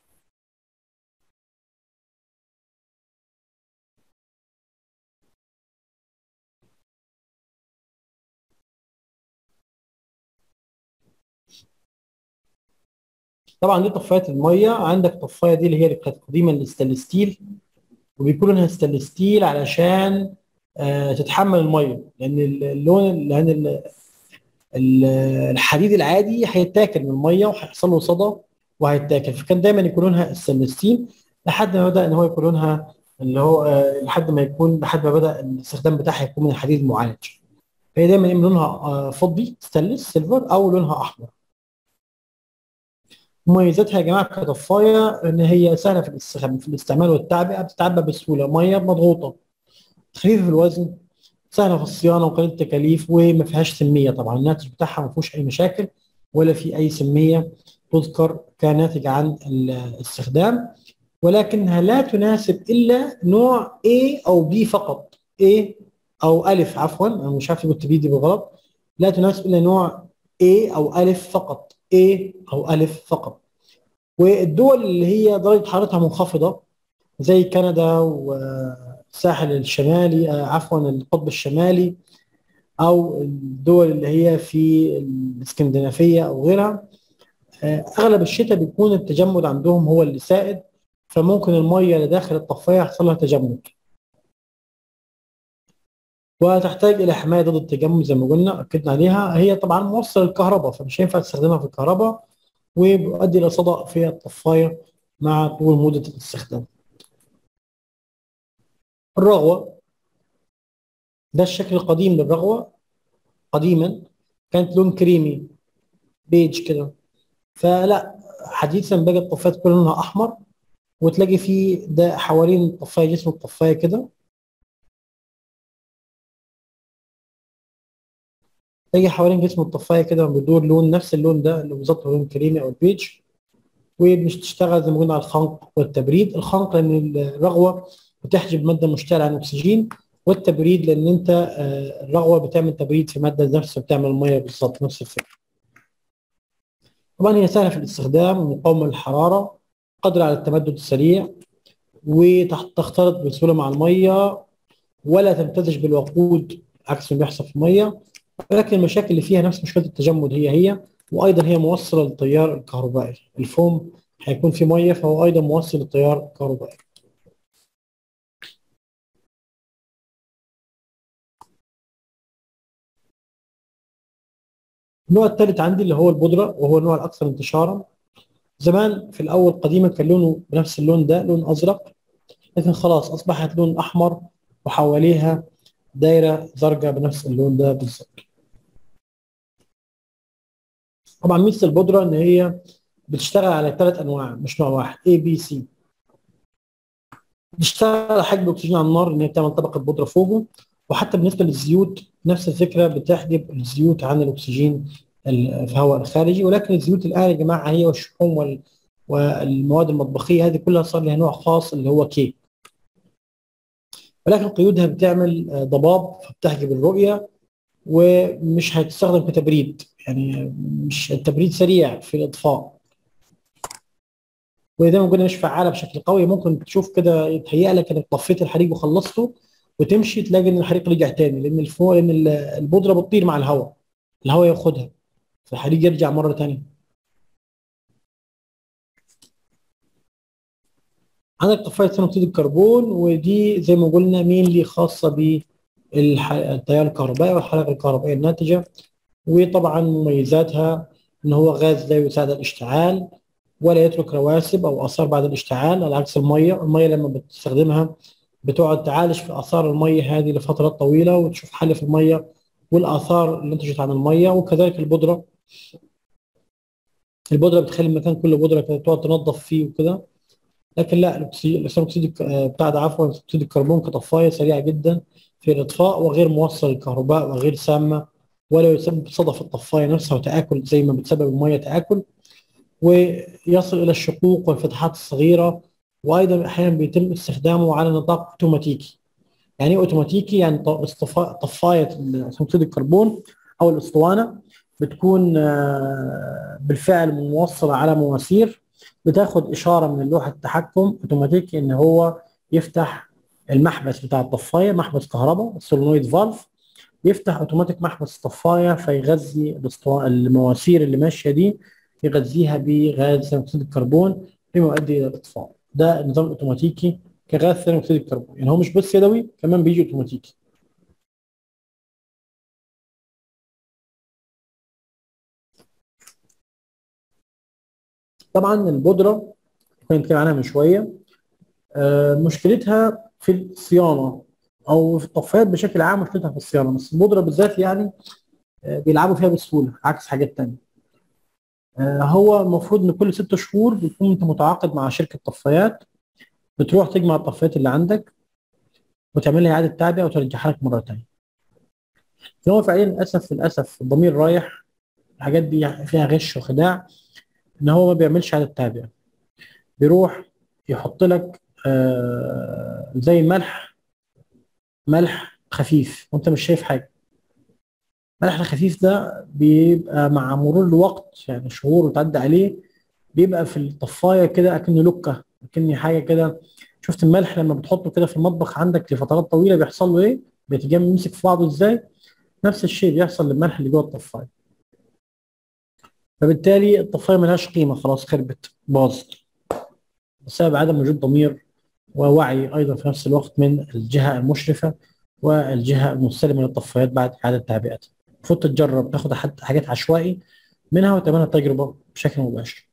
طبعا دي طفايه الميه عندك طفايه دي اللي هي كانت قديما الستانلس ستيل وبيكون لونها ستانلس ستيل علشان آه تتحمل الميه لان اللون لان ال- ال- الحديد العادي هيتاكل من الميه وهيحصل له صدى وهيتاكل فكان دايما يكون لونها ستانلس ستيل لحد ما بدا ان هو يكون لونها اللي هو آه لحد ما يكون لحد ما بدا الاستخدام بتاعها يكون من الحديد المعالج فهي دايما اما لونها آه فضي ستانلس سيلفر او لونها احمر مميزاتها يا جماعه كطفايه ان هي سهله في الاستخدام في الاستعمال والتعبئه بتتعبى بسهوله ميه مضغوطه خفيفه في الوزن سهله في الصيانه وقليله التكاليف وما فيهاش سميه طبعا الناتج بتاعها ما فيهوش اي مشاكل ولا في اي سميه تذكر كناتج عن الاستخدام ولكنها لا تناسب الا نوع A او B فقط A او الف عفوا انا مش عارف قلت بي دي بالغلط لا تناسب الا نوع A او الف فقط A او الف فقط والدول اللي هي درجه حرارتها منخفضه زي كندا والساحل الشمالي آه، عفوا القطب الشمالي او الدول اللي هي في الاسكندنافيه او غيرها آه، اغلب الشتاء بيكون التجمد عندهم هو اللي سائد فممكن الميه اللي داخل الطفايه يحصل لها تجمد وتحتاج الى حمايه ضد التجمد زي ما قلنا اكدنا عليها هي طبعا موصل الكهرباء فمش هينفع تستخدمها في الكهرباء وبيؤدي الى صدأ في الطفايه مع طول مده الاستخدام. الرغوه ده الشكل القديم للرغوه قديما كانت لون كريمي بيج كده فلا حديثا بقى الطفايات كلها لونها احمر وتلاقي فيه ده حوالين الطفايه جسم الطفايه كده تلاقي حوالين جسم الطفايه كده بيدور لون نفس اللون ده اللي بالظبط هو لون كريمي او البيج ومش تشتغل زي ما قلنا على الخنق والتبريد الخنق لان الرغوه بتحجب ماده مشتعله عن الاكسجين والتبريد لان انت آه، الرغوه بتعمل تبريد في ماده نفسها بتعمل الميه بالظبط نفس الفكره. طبعا هي سهله في الاستخدام ومقاومه للحراره قادره على التمدد السريع وتختلط بسهوله مع الميه ولا تمتزج بالوقود عكس ما بيحصل في الميه ولكن المشاكل اللي فيها نفس مشكله التجمد هي هي وايضا هي موصله للتيار الكهربائي الفوم هيكون في ميه فهو ايضا موصل للتيار الكهربائي النوع الثالث عندي اللي هو البودرة وهو النوع الأكثر انتشارا زمان في الأول قديما كان لونه بنفس اللون ده لون أزرق لكن خلاص أصبحت لون أحمر وحواليها دايرة زرقاء بنفس اللون ده بالظبط طبعا ميزة البودرة إن هي بتشتغل على ثلاث أنواع مش نوع واحد A B C بتشتغل على حجب الأكسجين على النار إن هي بتعمل طبقة بودرة فوقه وحتى بالنسبة للزيوت نفس الفكرة بتحجب الزيوت عن الأكسجين ال- في الهواء الخارجي ولكن الزيوت الآن يا جماعة هي والشحوم وال- والمواد المطبخية هذه كلها صار لها نوع خاص اللي هو كي ولكن قيودها بتعمل آه، ضباب فبتحجب الرؤية ومش هتستخدم كتبريد يعني مش التبريد سريع في الإطفاء وإذا ما قلنا مش فعالة بشكل قوي ممكن تشوف كده يتهيأ لك إنك طفيت الحريق وخلصته وتمشي تلاقي إن الحريق رجع تاني لأن الفو لأن ال- البودرة بتطير مع الهواء الهواء ياخدها فالحريق يرجع مرة تانية عندك طفاية ثاني أكسيد الكربون ودي زي ما قلنا مين اللي خاصة بالتيار الكهربائي والحركة الكهربائية الناتجة وطبعا مميزاتها ان هو غاز لا يساعد الاشتعال ولا يترك رواسب او اثار بعد الاشتعال على عكس الميه، الميه لما بتستخدمها بتقعد تعالج في اثار الميه هذه لفترات طويله وتشوف حل في الميه والاثار اللي نتجت عن الميه وكذلك البودره البودره بتخلي المكان كله بودره كده تقعد تنظف فيه وكده لكن لا الاكسيد ثاني اكسيد الك- آه، بتاع ده عفوا اكسيد الكربون كطفايه سريعه جدا في الاطفاء وغير موصل للكهرباء وغير سامه ولا يسبب صدى في الطفايه نفسها وتآكل زي ما بتسبب الميه تآكل ويصل الى الشقوق والفتحات الصغيره وايضا احيانا بيتم استخدامه على نطاق اوتوماتيكي يعني ايه اوتوماتيكي يعني ط- اصطفاء طفايه ثاني اكسيد الكربون او الاسطوانه بتكون آه، بالفعل موصله على مواسير بتاخد اشاره من لوحه التحكم اوتوماتيكي ان هو يفتح المحبس بتاع الطفايه محبس كهرباء السولنويد فالف يفتح اوتوماتيك محبس الطفايه فيغذي الاسطوا- المواسير اللي ماشيه دي يغذيها بغاز ثاني اكسيد الكربون بما يؤدي الى الاطفاء ده النظام الاوتوماتيكي كغاز ثاني اكسيد الكربون يعني هو مش بس يدوي كمان بيجي اوتوماتيكي طبعا البودره كنا بنتكلم عنها من شويه آه، مشكلتها في الصيانه او في الطفايات بشكل عام مشكلتها في الصيانه بس البودره بالذات يعني آه، بيلعبوا فيها بسهوله عكس حاجات تانية آه، هو المفروض ان كل ست شهور بتكون انت متعاقد مع شركه طفايات بتروح تجمع الطفايات اللي عندك وتعمل لها اعاده تعبئه وترجعها لك مره تانية لكن هو فعليا للاسف للاسف الضمير رايح الحاجات دي فيها غش وخداع ان هو ما بيعملش اعاده تعبئه بيروح يحط لك آه، زي ملح ملح خفيف وانت مش شايف حاجه الملح الخفيف ده بيبقى مع مرور الوقت يعني شهور وتعدي عليه بيبقى في الطفايه كده اكنه لكه اكني حاجه كده شفت الملح لما بتحطه كده في المطبخ عندك لفترات طويله بيحصل له ايه؟ بيتجمع يمسك في بعضه ازاي؟ نفس الشيء بيحصل للملح اللي جوه الطفايه فبالتالي الطفايه ملهاش قيمه خلاص خربت باظت بسبب عدم وجود ضمير ووعي ايضا في نفس الوقت من الجهه المشرفه والجهه المستلمه للطفايات بعد اعاده تعبئتها المفروض تتجرب تاخد حد- حاجات عشوائي منها وتعملها تجربه بشكل مباشر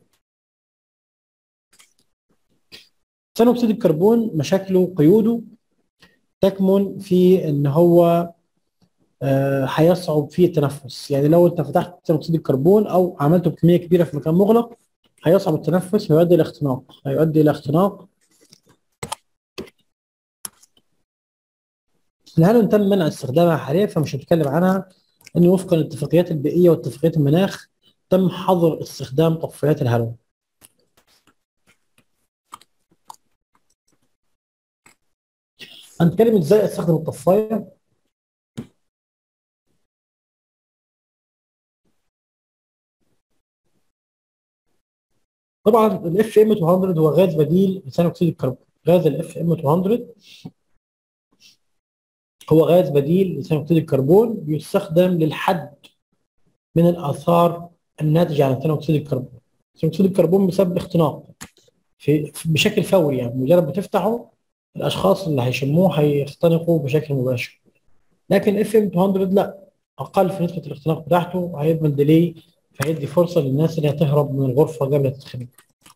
ثاني اكسيد الكربون مشاكله قيوده تكمن في ان هو آه، هيصعب فيه التنفس يعني لو انت فتحت ثاني اكسيد الكربون او عملته بكميه كبيره في مكان مغلق هيصعب التنفس ويؤدي الى اختناق هيؤدي الى اختناق هل تم منع استخدامها حاليا فمش هنتكلم عنها ان وفقا للاتفاقيات البيئيه واتفاقيات المناخ تم حظر استخدام طفايات الهلو هنتكلم ازاي استخدم الطفايه طبعا الاف ام 200 هو غاز بديل لثاني اكسيد الكربون غاز الاف ام 200 هو غاز بديل لثاني اكسيد الكربون بيستخدم للحد من الاثار الناتجه عن ثاني اكسيد الكربون ثاني اكسيد الكربون بسبب الاختناق في بشكل فوري يعني مجرد بتفتحه الاشخاص اللي هيشموه هيختنقوا بشكل مباشر لكن اف ام 200 لا اقل في نسبه الاختناق بتاعته هيعمل ديلي فيدي فرصه للناس اللي تهرب من الغرفه قبل تتخنق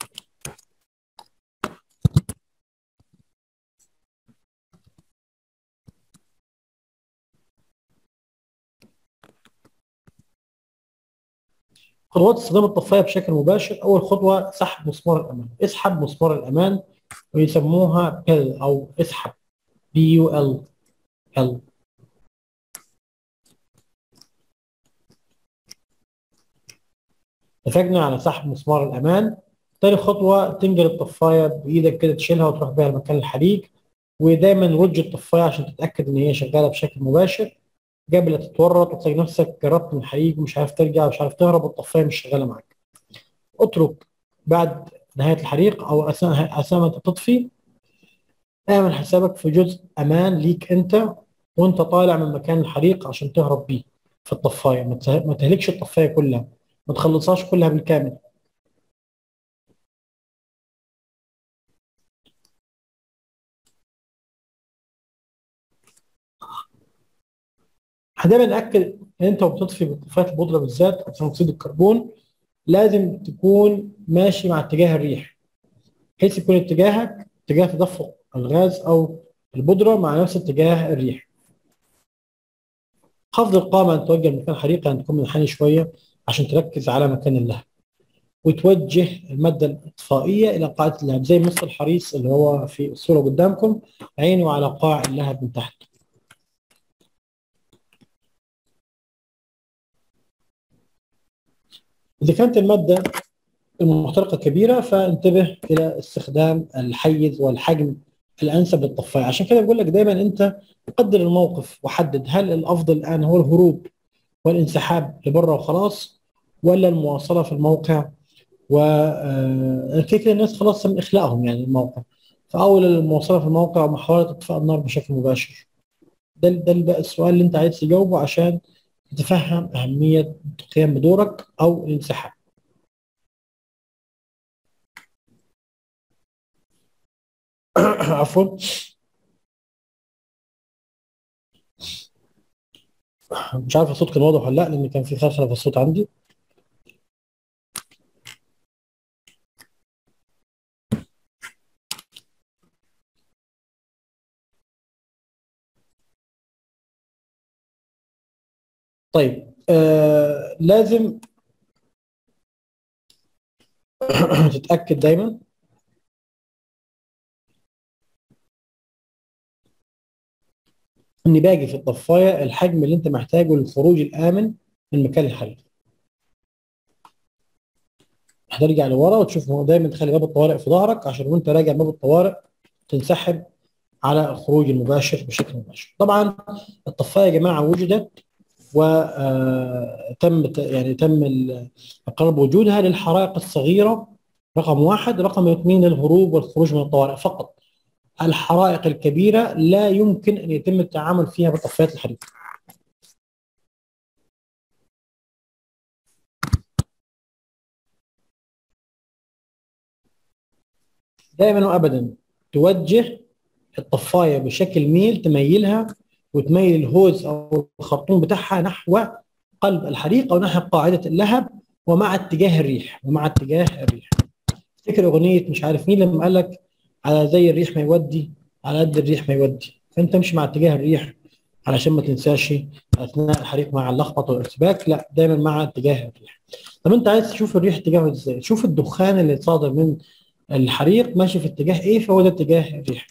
خطوات استخدام الطفايه بشكل مباشر اول خطوه سحب مسمار الامان اسحب مسمار الامان ويسموها بيل او اسحب بي يو ال ال اتفقنا على سحب مسمار الامان تاني خطوه تنقل الطفايه بايدك كده تشيلها وتروح بيها لمكان الحريق ودايما رج الطفايه عشان تتاكد ان هي شغاله بشكل مباشر قبل تتورط وتلاقي نفسك جربت من الحريق ومش عارف ترجع مش عارف تهرب والطفايه مش شغاله معاك اترك بعد نهايه الحريق او اثناء اثناء ما انت تطفي اعمل حسابك في جزء امان ليك انت وانت طالع من مكان الحريق عشان تهرب بيه في الطفايه ما تهلكش الطفايه كلها ما تخلصهاش كلها بالكامل دايما ناكد ان انت وبتطفي بطفايه البودره بالذات ثاني اكسيد الكربون لازم تكون ماشي مع اتجاه الريح بحيث يكون اتجاهك اتجاه تدفق الغاز او البودره مع نفس اتجاه الريح خفض القامه ان توجه مكان حريقه ان تكون منحني شويه عشان تركز على مكان اللهب وتوجه الماده الاطفائيه الى قاعده اللهب زي مثل الحريص اللي هو في الصوره قدامكم عينه على قاع اللهب من تحت إذا كانت المادة المحترقة كبيرة فانتبه إلى استخدام الحيز والحجم الأنسب للطفاية عشان كده بقول لك دايما أنت قدر الموقف وحدد هل الأفضل الآن هو الهروب والانسحاب لبره وخلاص ولا المواصلة في الموقع و كده الناس خلاص تم إخلاءهم يعني الموقع فأول المواصلة في الموقع ومحاولة إطفاء النار بشكل مباشر ده ده السؤال اللي أنت عايز تجاوبه عشان تتفهم أهمية القيام بدورك أو الانسحاب عفوا مش عارف الصوت كان واضح ولا لا لان كان في خلخله في الصوت عندي طيب آه لازم تتاكد دايما ان باقي في الطفايه الحجم اللي انت محتاجه للخروج الامن من مكان الحريق هترجع لورا وتشوف دايما تخلي باب الطوارئ في ظهرك عشان وانت راجع باب الطوارئ تنسحب على الخروج المباشر بشكل مباشر طبعا الطفايه يا جماعه وجدت وتم يعني تم اقرار وجودها للحرائق الصغيره رقم واحد رقم اثنين للهروب والخروج من الطوارئ فقط الحرائق الكبيره لا يمكن ان يتم التعامل فيها بطفايات الحريق دائما وابدا توجه الطفايه بشكل ميل تميلها وتميل الهوز او الخرطوم بتاعها نحو قلب الحريق او نحو قاعده اللهب ومع اتجاه الريح ومع اتجاه الريح افتكر اغنيه مش عارف مين لما قال لك على زي الريح ما يودي على قد الريح ما يودي فانت امشي مع اتجاه الريح علشان ما تنساش اثناء الحريق مع اللخبطه والارتباك لا دايما مع اتجاه الريح طب انت عايز تشوف الريح اتجاهه ازاي شوف الدخان اللي صادر من الحريق ماشي في اتجاه ايه فهو ده اتجاه الريح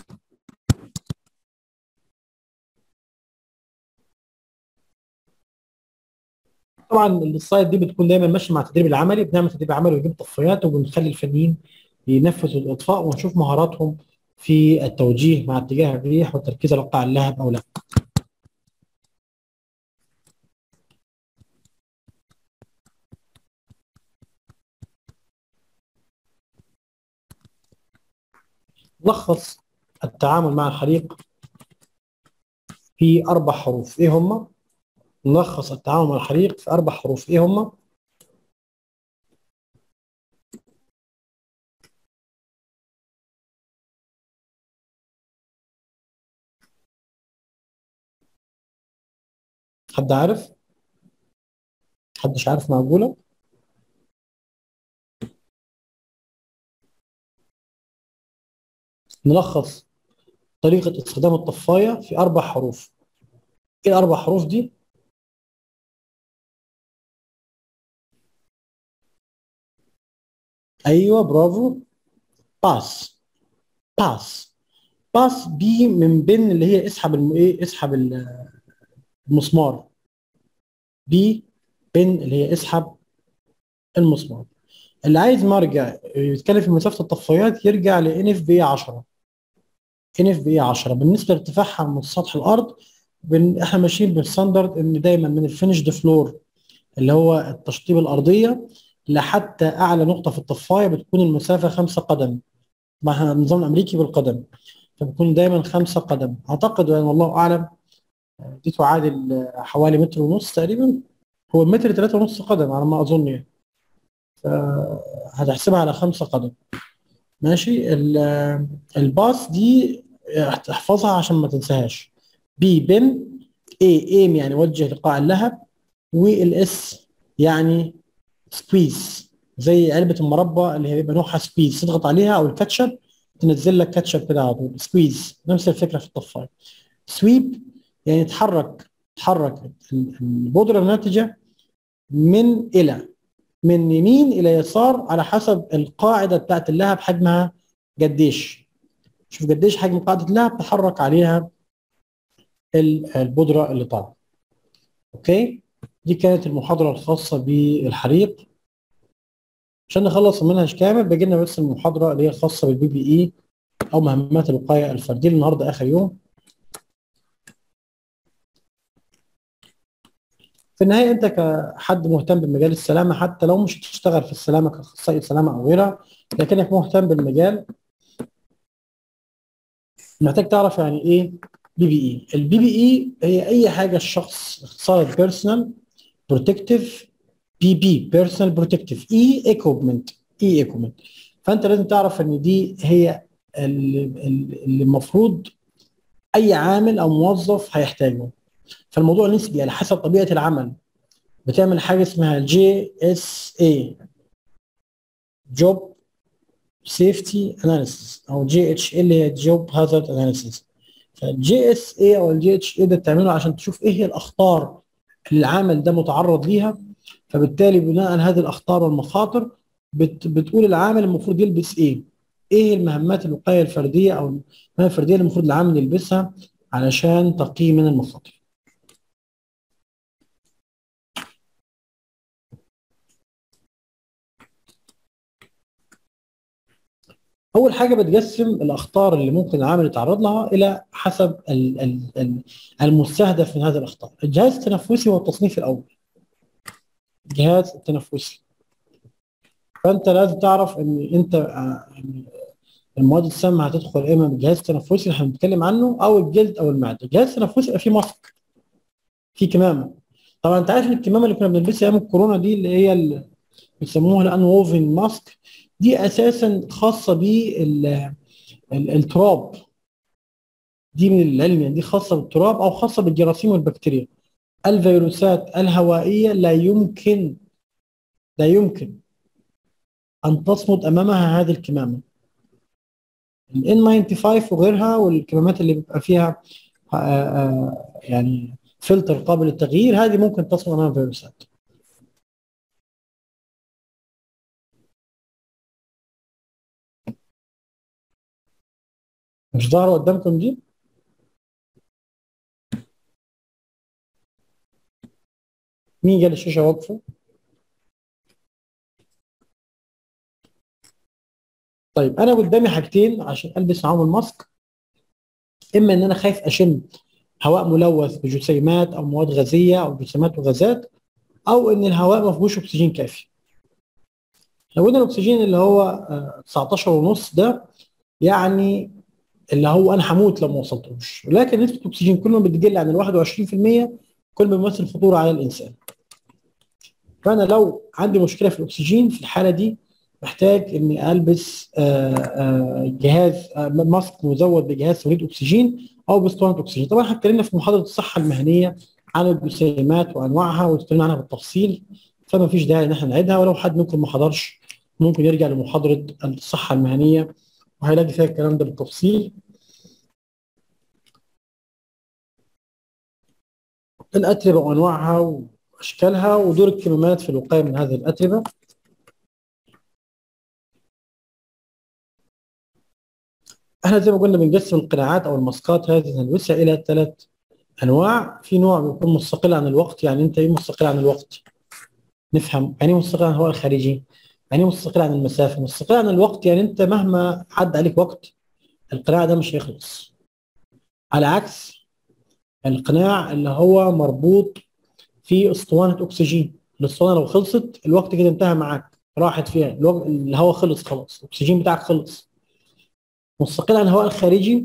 طبعا السلايد دي بتكون دايما ماشيه مع التدريب العملي بنعمل تدريب عملي ونجيب طفايات وبنخلي الفنيين ينفذوا الاطفاء ونشوف مهاراتهم في التوجيه مع اتجاه الريح والتركيز على وقع اللهب او لا لخص التعامل مع الحريق في اربع حروف ايه هم نلخص التعامل مع الحريق في اربع حروف ايه هم حد عارف حدش عارف معقولة نلخص طريقة استخدام الطفاية في أربع حروف إيه الأربع حروف دي؟ أيوه برافو باس باس باس دي من بين اللي هي اسحب الم... إيه اسحب المسمار بي بين اللي هي اسحب المسمار اللي عايز مرجع يتكلم في مسافة الطفايات يرجع ل ان اف بي 10 ان اف بي 10 بالنسبة لارتفاعها من سطح الأرض بن... احنا ماشيين بالستاندرد ان دايما من الفينشد فلور اللي هو التشطيب الأرضية لحتى أعلى نقطة في الطفاية بتكون المسافة خمسة قدم مع النظام الأمريكي بالقدم فبتكون دايما خمسة قدم أعتقد يعني والله أعلم دي تعادل حوالي متر ونص تقريبا هو متر ثلاثة ونص قدم على ما أظن يعني فهتحسبها على خمسة قدم ماشي الباص دي احفظها عشان ما تنساهاش بي بن اي ايم يعني وجه لقاع اللهب والاس يعني سكويز زي علبة المربى اللي هي بيبقى نوعها سكويز تضغط عليها او الكاتشب تنزل لك كاتشب كده على طول سكويز نفس الفكرة في الطفاية سويب يعني تحرك تحرك البودرة الناتجة من إلى من يمين إلى يسار على حسب القاعدة بتاعت اللهب حجمها قديش شوف قديش حجم قاعدة اللهب تحرك عليها البودرة اللي طالعة أوكي دي كانت المحاضرة الخاصة بالحريق عشان نخلص المنهج كامل باقي لنا بس المحاضرة اللي هي خاصة بالبي بي إي أو مهمات الوقاية الفردية النهاردة آخر يوم في النهايه انت كحد مهتم بمجال السلامه حتى لو مش هتشتغل في السلامه كاخصائي سلامه او غيرها لكنك مهتم بالمجال محتاج تعرف يعني ايه بي بي اي البي بي اي هي اي حاجه الشخص اختصار بيرسونال بروتكتيف بي بي بيرسونال بروتكتيف اي ايكوبمنت اي ايكوبمنت فانت لازم تعرف ان دي هي اللي المفروض اي عامل او موظف هيحتاجه فالموضوع نسبي على حسب طبيعه العمل بتعمل حاجه اسمها جي اس اي جوب سيفتي اناليسيس او جي اتش اللي هي جوب هازارد اناليسيس فالجي اس اي او الجي اتش اي ده بتعمله عشان تشوف ايه هي الاخطار اللي العامل ده متعرض ليها فبالتالي بناء على هذه الاخطار والمخاطر بت بتقول العامل المفروض يلبس ايه ايه المهمات الوقايه الفرديه او المهام الفرديه اللي المفروض العامل يلبسها علشان تقيه من المخاطر اول حاجه بتقسم الاخطار اللي ممكن العامل يتعرض لها الى حسب المستهدف من هذه الاخطار الجهاز التنفسي هو التصنيف الاول الجهاز التنفسي فانت لازم تعرف ان انت يعني المواد السامه هتدخل اما بالجهاز التنفسي اللي احنا بنتكلم عنه او الجلد او المعده الجهاز التنفسي يبقى فيه ماسك فيه كمامه طبعا انت عارف ان الكمامه اللي كنا بنلبسها ايام الكورونا دي اللي هي اللي بيسموها الان ووفن ماسك دي اساسا خاصه بالتراب دي من العلم يعني دي خاصه بالتراب او خاصه بالجراثيم والبكتيريا الفيروسات الهوائيه لا يمكن لا يمكن ان تصمد امامها هذه الكمامه ال N95 وغيرها والكمامات اللي بيبقى فيها يعني فلتر قابل للتغيير هذه ممكن تصمد امام الفيروسات مش ظاهرة قدامكم دي؟ مين قال الشاشة واقفة؟ طيب انا قدامي حاجتين عشان البس معاهم الماسك اما ان انا خايف اشم هواء ملوث بجسيمات او مواد غازيه او جسيمات وغازات او ان الهواء ما فيهوش اكسجين كافي لو قلنا الاكسجين اللي هو آه، 19 ونص ده يعني اللي هو انا هموت لو ما وصلتوش ولكن نسبه الاكسجين كل ما بتقل عن ال 21% كل ما بيمثل خطوره على الانسان فانا لو عندي مشكله في الاكسجين في الحاله دي محتاج اني البس آه، آه، جهاز آه، ماسك مزود بجهاز توليد اكسجين او باسطوانه اكسجين طبعا احنا اتكلمنا في محاضره الصحه المهنيه عن الجسيمات وانواعها واتكلمنا عنها بالتفصيل فما فيش داعي ان احنا نعيدها ولو حد ممكن ما حضرش ممكن يرجع لمحاضره الصحه المهنيه وهيلاقي فيها الكلام ده بالتفصيل الاتربه وانواعها واشكالها ودور الكمامات في الوقايه من هذه الاتربه احنا زي ما قلنا بنقسم القناعات او الماسكات هذه نلبسها الى ثلاث انواع في نوع بيكون مستقل عن الوقت يعني انت ايه مستقل عن الوقت نفهم يعني ايه مستقل عن الهواء الخارجي يعني ايه مستقل عن المسافه مستقل عن الوقت يعني انت مهما عدى عليك وقت القناع ده مش هيخلص على عكس القناع اللي هو مربوط في اسطوانه اكسجين الاسطوانه لو خلصت الوقت كده انتهى معاك راحت فيها الوقت الهواء خلص خلاص الاكسجين بتاعك خلص مستقل عن الهواء الخارجي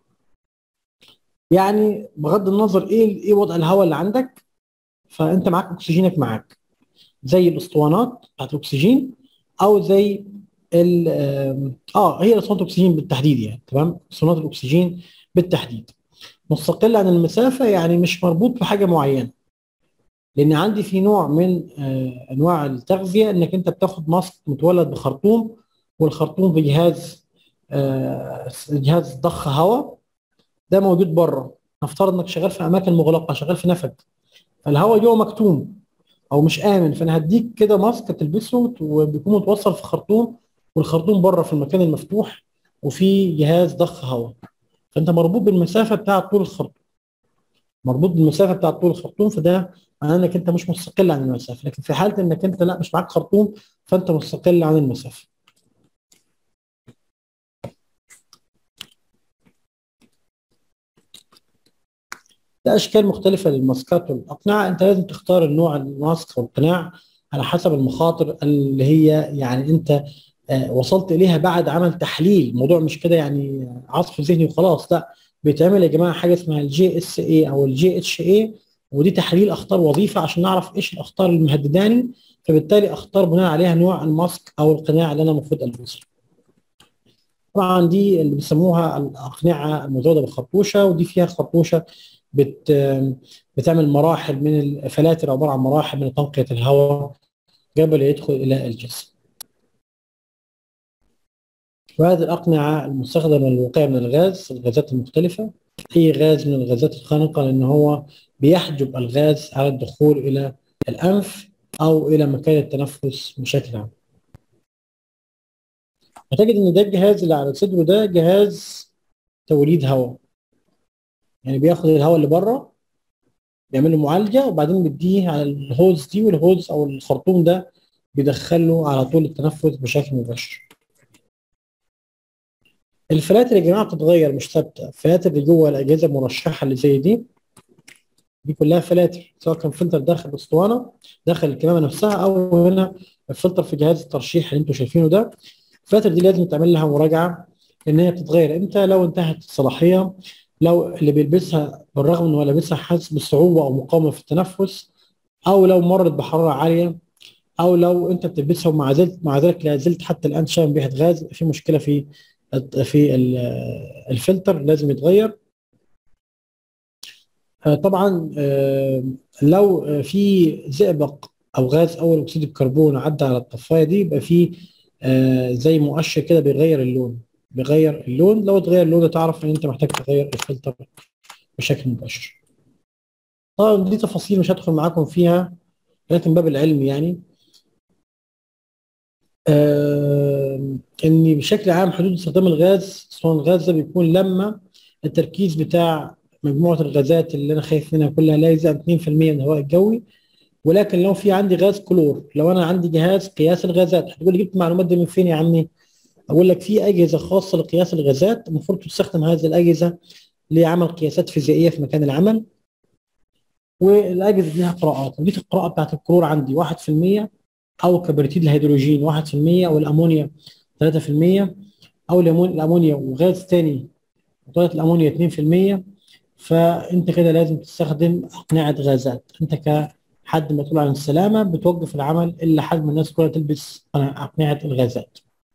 يعني بغض النظر ايه ايه وضع الهواء اللي عندك فانت معاك اكسجينك معاك زي الاسطوانات بتاعت الاكسجين او زي ال اه هي اسطوانه الاكسجين بالتحديد يعني تمام اسطوانات الاكسجين بالتحديد مستقل عن المسافه يعني مش مربوط بحاجه معينه لان عندي في نوع من آه انواع التغذيه انك انت بتاخد ماسك متولد بخرطوم والخرطوم بجهاز آه جهاز ضخ هواء ده موجود بره نفترض انك شغال في اماكن مغلقه شغال في نفق فالهواء جوه مكتوم او مش امن فانا هديك كده ماسك تلبسه وبيكون متوصل في خرطوم والخرطوم بره في المكان المفتوح وفي جهاز ضخ هواء فانت مربوط بالمسافه بتاعه طول الخرطوم مربوط بالمسافه بتاعه طول الخرطوم فده معناه انك انت مش مستقل عن المسافه لكن في حاله انك انت لا مش معاك خرطوم فانت مستقل عن المسافه ده اشكال مختلفه للماسكات والاقنعه انت لازم تختار النوع الماسك او القناع على حسب المخاطر اللي هي يعني انت آه وصلت اليها بعد عمل تحليل الموضوع مش كده يعني عصف ذهني وخلاص لا بيتعمل يا جماعه حاجه اسمها الجي اس اي او الجي اتش اي ودي تحليل اخطار وظيفه عشان نعرف ايش الاخطار المهدداني فبالتالي اختار بناء عليها نوع الماسك او القناع اللي انا المفروض البسه طبعا دي اللي بيسموها الاقنعه المزوده بالخرطوشه ودي فيها خرطوشه بت بتعمل مراحل من الفلاتر عباره عن مراحل من تنقيه الهواء قبل يدخل الى الجسم. وهذه الأقنعة المستخدمة للوقاية من الغاز الغازات المختلفة أي غاز من الغازات الخانقة لأن هو بيحجب الغاز على الدخول إلى الأنف أو إلى مكان التنفس بشكل عام. هتجد إن ده الجهاز اللي على صدره ده جهاز توليد هواء. يعني بياخد الهواء اللي بره بيعمل له معالجه وبعدين بيديه على الهوز دي والهوز او الخرطوم ده بيدخله على طول التنفس بشكل مباشر. الفلاتر يا جماعه بتتغير مش ثابته، الفلاتر اللي جوه الاجهزه المرشحه اللي زي دي دي كلها فلاتر سواء كان فلتر داخل الاسطوانه داخل الكمامه نفسها او هنا الفلتر في جهاز الترشيح اللي انتم شايفينه ده الفلاتر دي لازم تعمل لها مراجعه لان هي بتتغير امتى لو انتهت الصلاحيه لو اللي بيلبسها بالرغم انه لابسها حاسس بصعوبه او مقاومه في التنفس او لو مرت بحراره عاليه او لو انت بتلبسها ومع ذلك مع ذلك لا زلت حتى الان شامم ريحه غاز في مشكله في في الفلتر لازم يتغير طبعا لو في زئبق او غاز اول اكسيد الكربون عدى على الطفايه دي يبقى في زي مؤشر كده بيغير اللون بيغير اللون لو اتغير اللون تعرف ان انت محتاج تغير الفلتر بشكل مباشر طبعا دي تفاصيل مش هدخل معاكم فيها لكن باب العلم يعني آه ان بشكل عام حدود استخدام الغاز سواء الغاز ده بيكون لما التركيز بتاع مجموعه الغازات اللي انا خايف منها كلها لا يزيد 2% من الهواء الجوي ولكن لو في عندي غاز كلور لو انا عندي جهاز قياس الغازات هتقول لي جبت المعلومات دي من فين يا عمي؟ اقول لك في اجهزه خاصه لقياس الغازات المفروض تستخدم هذه الاجهزه لعمل قياسات فيزيائيه في مكان العمل والاجهزه دي لها قراءات لقيت القراءه بتاعت الكلور عندي 1% او كبريتيد الهيدروجين 1% او الامونيا 3% او الامونيا وغاز ثاني طريقه الامونيا 2% فانت كده لازم تستخدم اقنعه غازات انت كحد مسؤول عن السلامه بتوقف العمل الا حد من الناس كلها تلبس اقنعه الغازات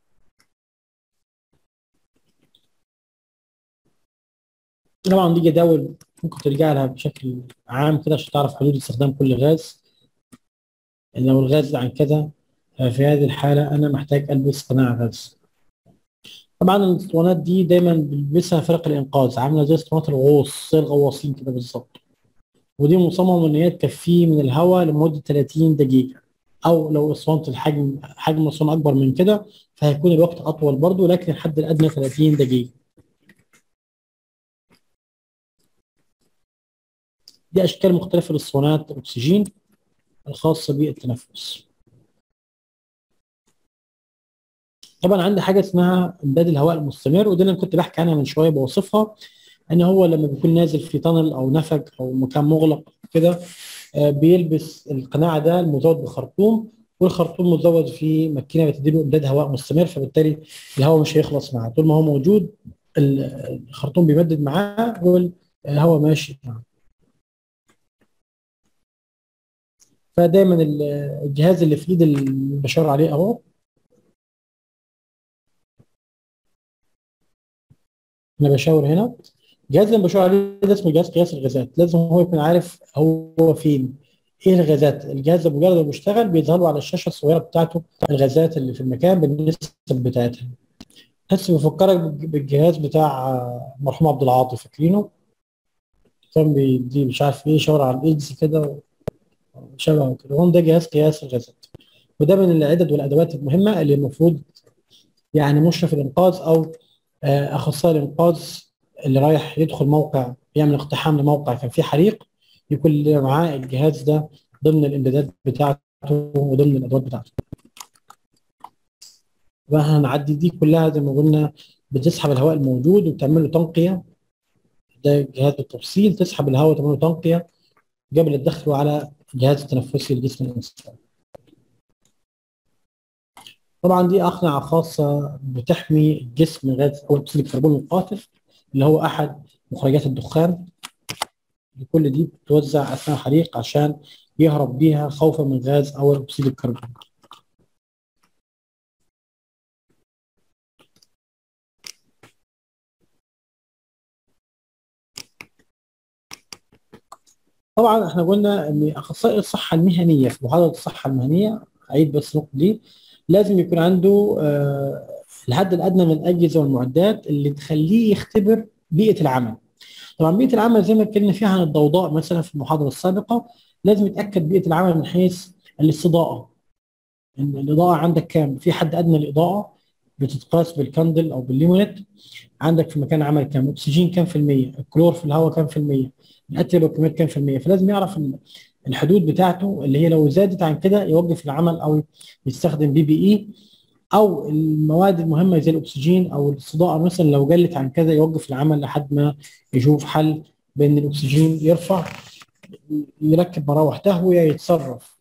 طبعا دي جداول ممكن ترجع لها بشكل عام كده عشان تعرف حدود استخدام كل غاز لو الغاز عن كذا في هذه الحالة أنا محتاج ألبس قناع غاز طبعا الاسطوانات دي دايما بيلبسها فرق الإنقاذ عاملة زي اسطوانات الغوص زي الغواصين كده بالظبط ودي مصممة إن هي تكفيه من الهواء لمدة 30 دقيقة أو لو اسطوانة الحجم حجم الاسطوانة أكبر من كده فهيكون الوقت أطول برضه لكن الحد الأدنى 30 دقيقة دي اشكال مختلفه للصونات الاكسجين الخاصه بالتنفس طبعا عندي حاجه اسمها امداد الهواء المستمر وده اللي انا كنت بحكي عنها من شويه بوصفها ان هو لما بيكون نازل في تانل او نفق او مكان مغلق كده بيلبس القناع ده المزود بخرطوم والخرطوم مزود في ماكينه بتديله امداد هواء مستمر فبالتالي الهواء مش هيخلص معاه طول ما هو موجود الخرطوم بيمدد معاه والهواء ماشي معاه فدايما الجهاز اللي في ايد اللي بشاور عليه اهو انا بشاور هنا الجهاز اللي بشاور عليه ده اسمه جهاز قياس الغازات لازم هو يكون عارف هو فين ايه الغازات الجهاز ده مجرد ما بيشتغل بيظهر له على الشاشه الصغيره بتاعته الغازات اللي في المكان بالنسب بتاعتها بس بيفكرك بالجهاز بتاع مرحوم عبد العاطي فاكرينه كان بيدي مش عارف ايه شاور على الايدز كده شبه كده هون ده جهاز قياس الغازات وده من العدد والادوات المهمه اللي المفروض يعني مشرف الانقاذ او اخصائي الانقاذ اللي رايح يدخل موقع يعمل اقتحام لموقع كان فيه حريق يكون معاه الجهاز ده ضمن الامدادات بتاعته وضمن الادوات بتاعته وهنعدي دي كلها زي ما قلنا بتسحب الهواء الموجود وبتعمل له تنقيه ده جهاز بالتفصيل تسحب الهواء وتعمل له تنقيه قبل تدخله على الجهاز التنفسي لجسم الانسان طبعا دي اقنعه خاصه بتحمي الجسم من غاز او اكسيد الكربون القاتل اللي هو احد مخرجات الدخان كل دي بتوزع اثناء حريق عشان يهرب بيها خوفا من غاز او اكسيد الكربون طبعا احنا قلنا ان اخصائي الصحه المهنيه في محاضره الصحه المهنيه اعيد بس النقطه دي لازم يكون عنده آه الحد الادنى من الاجهزه والمعدات اللي تخليه يختبر بيئه العمل. طبعا بيئه العمل زي ما اتكلمنا فيها عن الضوضاء مثلا في المحاضره السابقه لازم يتاكد بيئه العمل من حيث الاستضاءه. ان الاضاءه عندك كام؟ في حد ادنى للاضاءه بتتقاس بالكاندل او بالليمونيت عندك في مكان عمل كام؟ اكسجين كام في الميه؟ الكلور في الهواء كام في الميه؟ الاتري والكميات كام في الميه؟ فلازم يعرف الحدود بتاعته اللي هي لو زادت عن كده يوقف العمل او يستخدم بي بي اي او المواد المهمه زي الاكسجين او الاستضاءه مثلا لو قلت عن كذا يوقف العمل لحد ما يشوف حل بان الاكسجين يرفع يركب مراوح تهويه يتصرف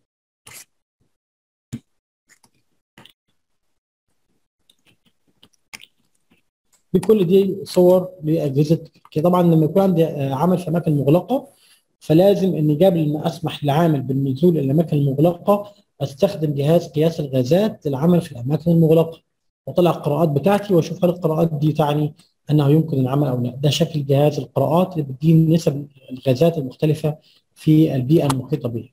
دي كل دي صور لاجهزه طبعا لما يكون عندي عمل في اماكن مغلقه فلازم اني قبل ما اسمح للعامل بالنزول الى الاماكن المغلقه استخدم جهاز قياس الغازات للعمل في الاماكن المغلقه واطلع القراءات بتاعتي واشوف هل القراءات دي تعني انه يمكن العمل او لا ده شكل جهاز القراءات اللي بتديني نسب الغازات المختلفه في البيئه المحيطه بي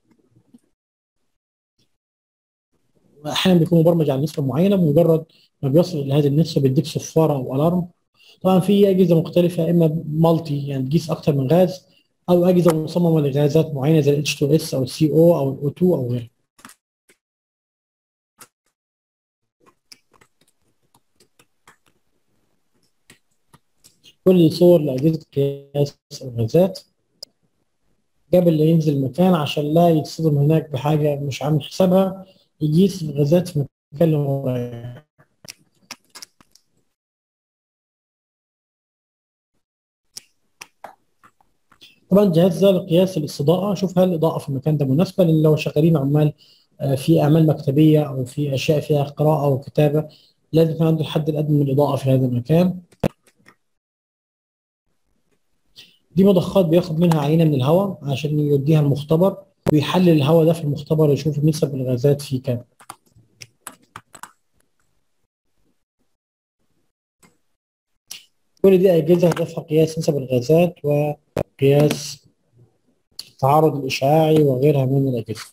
احيانا بيكون مبرمج على نسبه معينه بمجرد ما بيصل الى هذه النسبه بيديك صفاره او الارم طبعا في اجهزه مختلفه اما مالتي يعني تقيس اكثر من غاز او اجهزه مصممه لغازات معينه زي ال H2S او السي او او الاو 2 او غيره كل صور لاجهزه قياس الغازات قبل لا ينزل المكان عشان لا يتصدم هناك بحاجه مش عامل حسابها يقيس الغازات في المكان اللي هو رايح طبعا الجهاز ده لقياس الاستضاءه شوف هل الاضاءه في المكان ده مناسبه لان لو شغالين عمال آه، في اعمال مكتبيه او في اشياء فيها قراءه وكتابه لازم يكون عنده الحد الادنى من الاضاءه في هذا المكان دي مضخات بياخد منها عينه من الهواء عشان يوديها المختبر ويحلل الهواء ده في المختبر ويشوف نسب الغازات فيه كام كل دي أجهزة هدفها قياس نسب الغازات وقياس التعرض الإشعاعي وغيرها من الأجهزة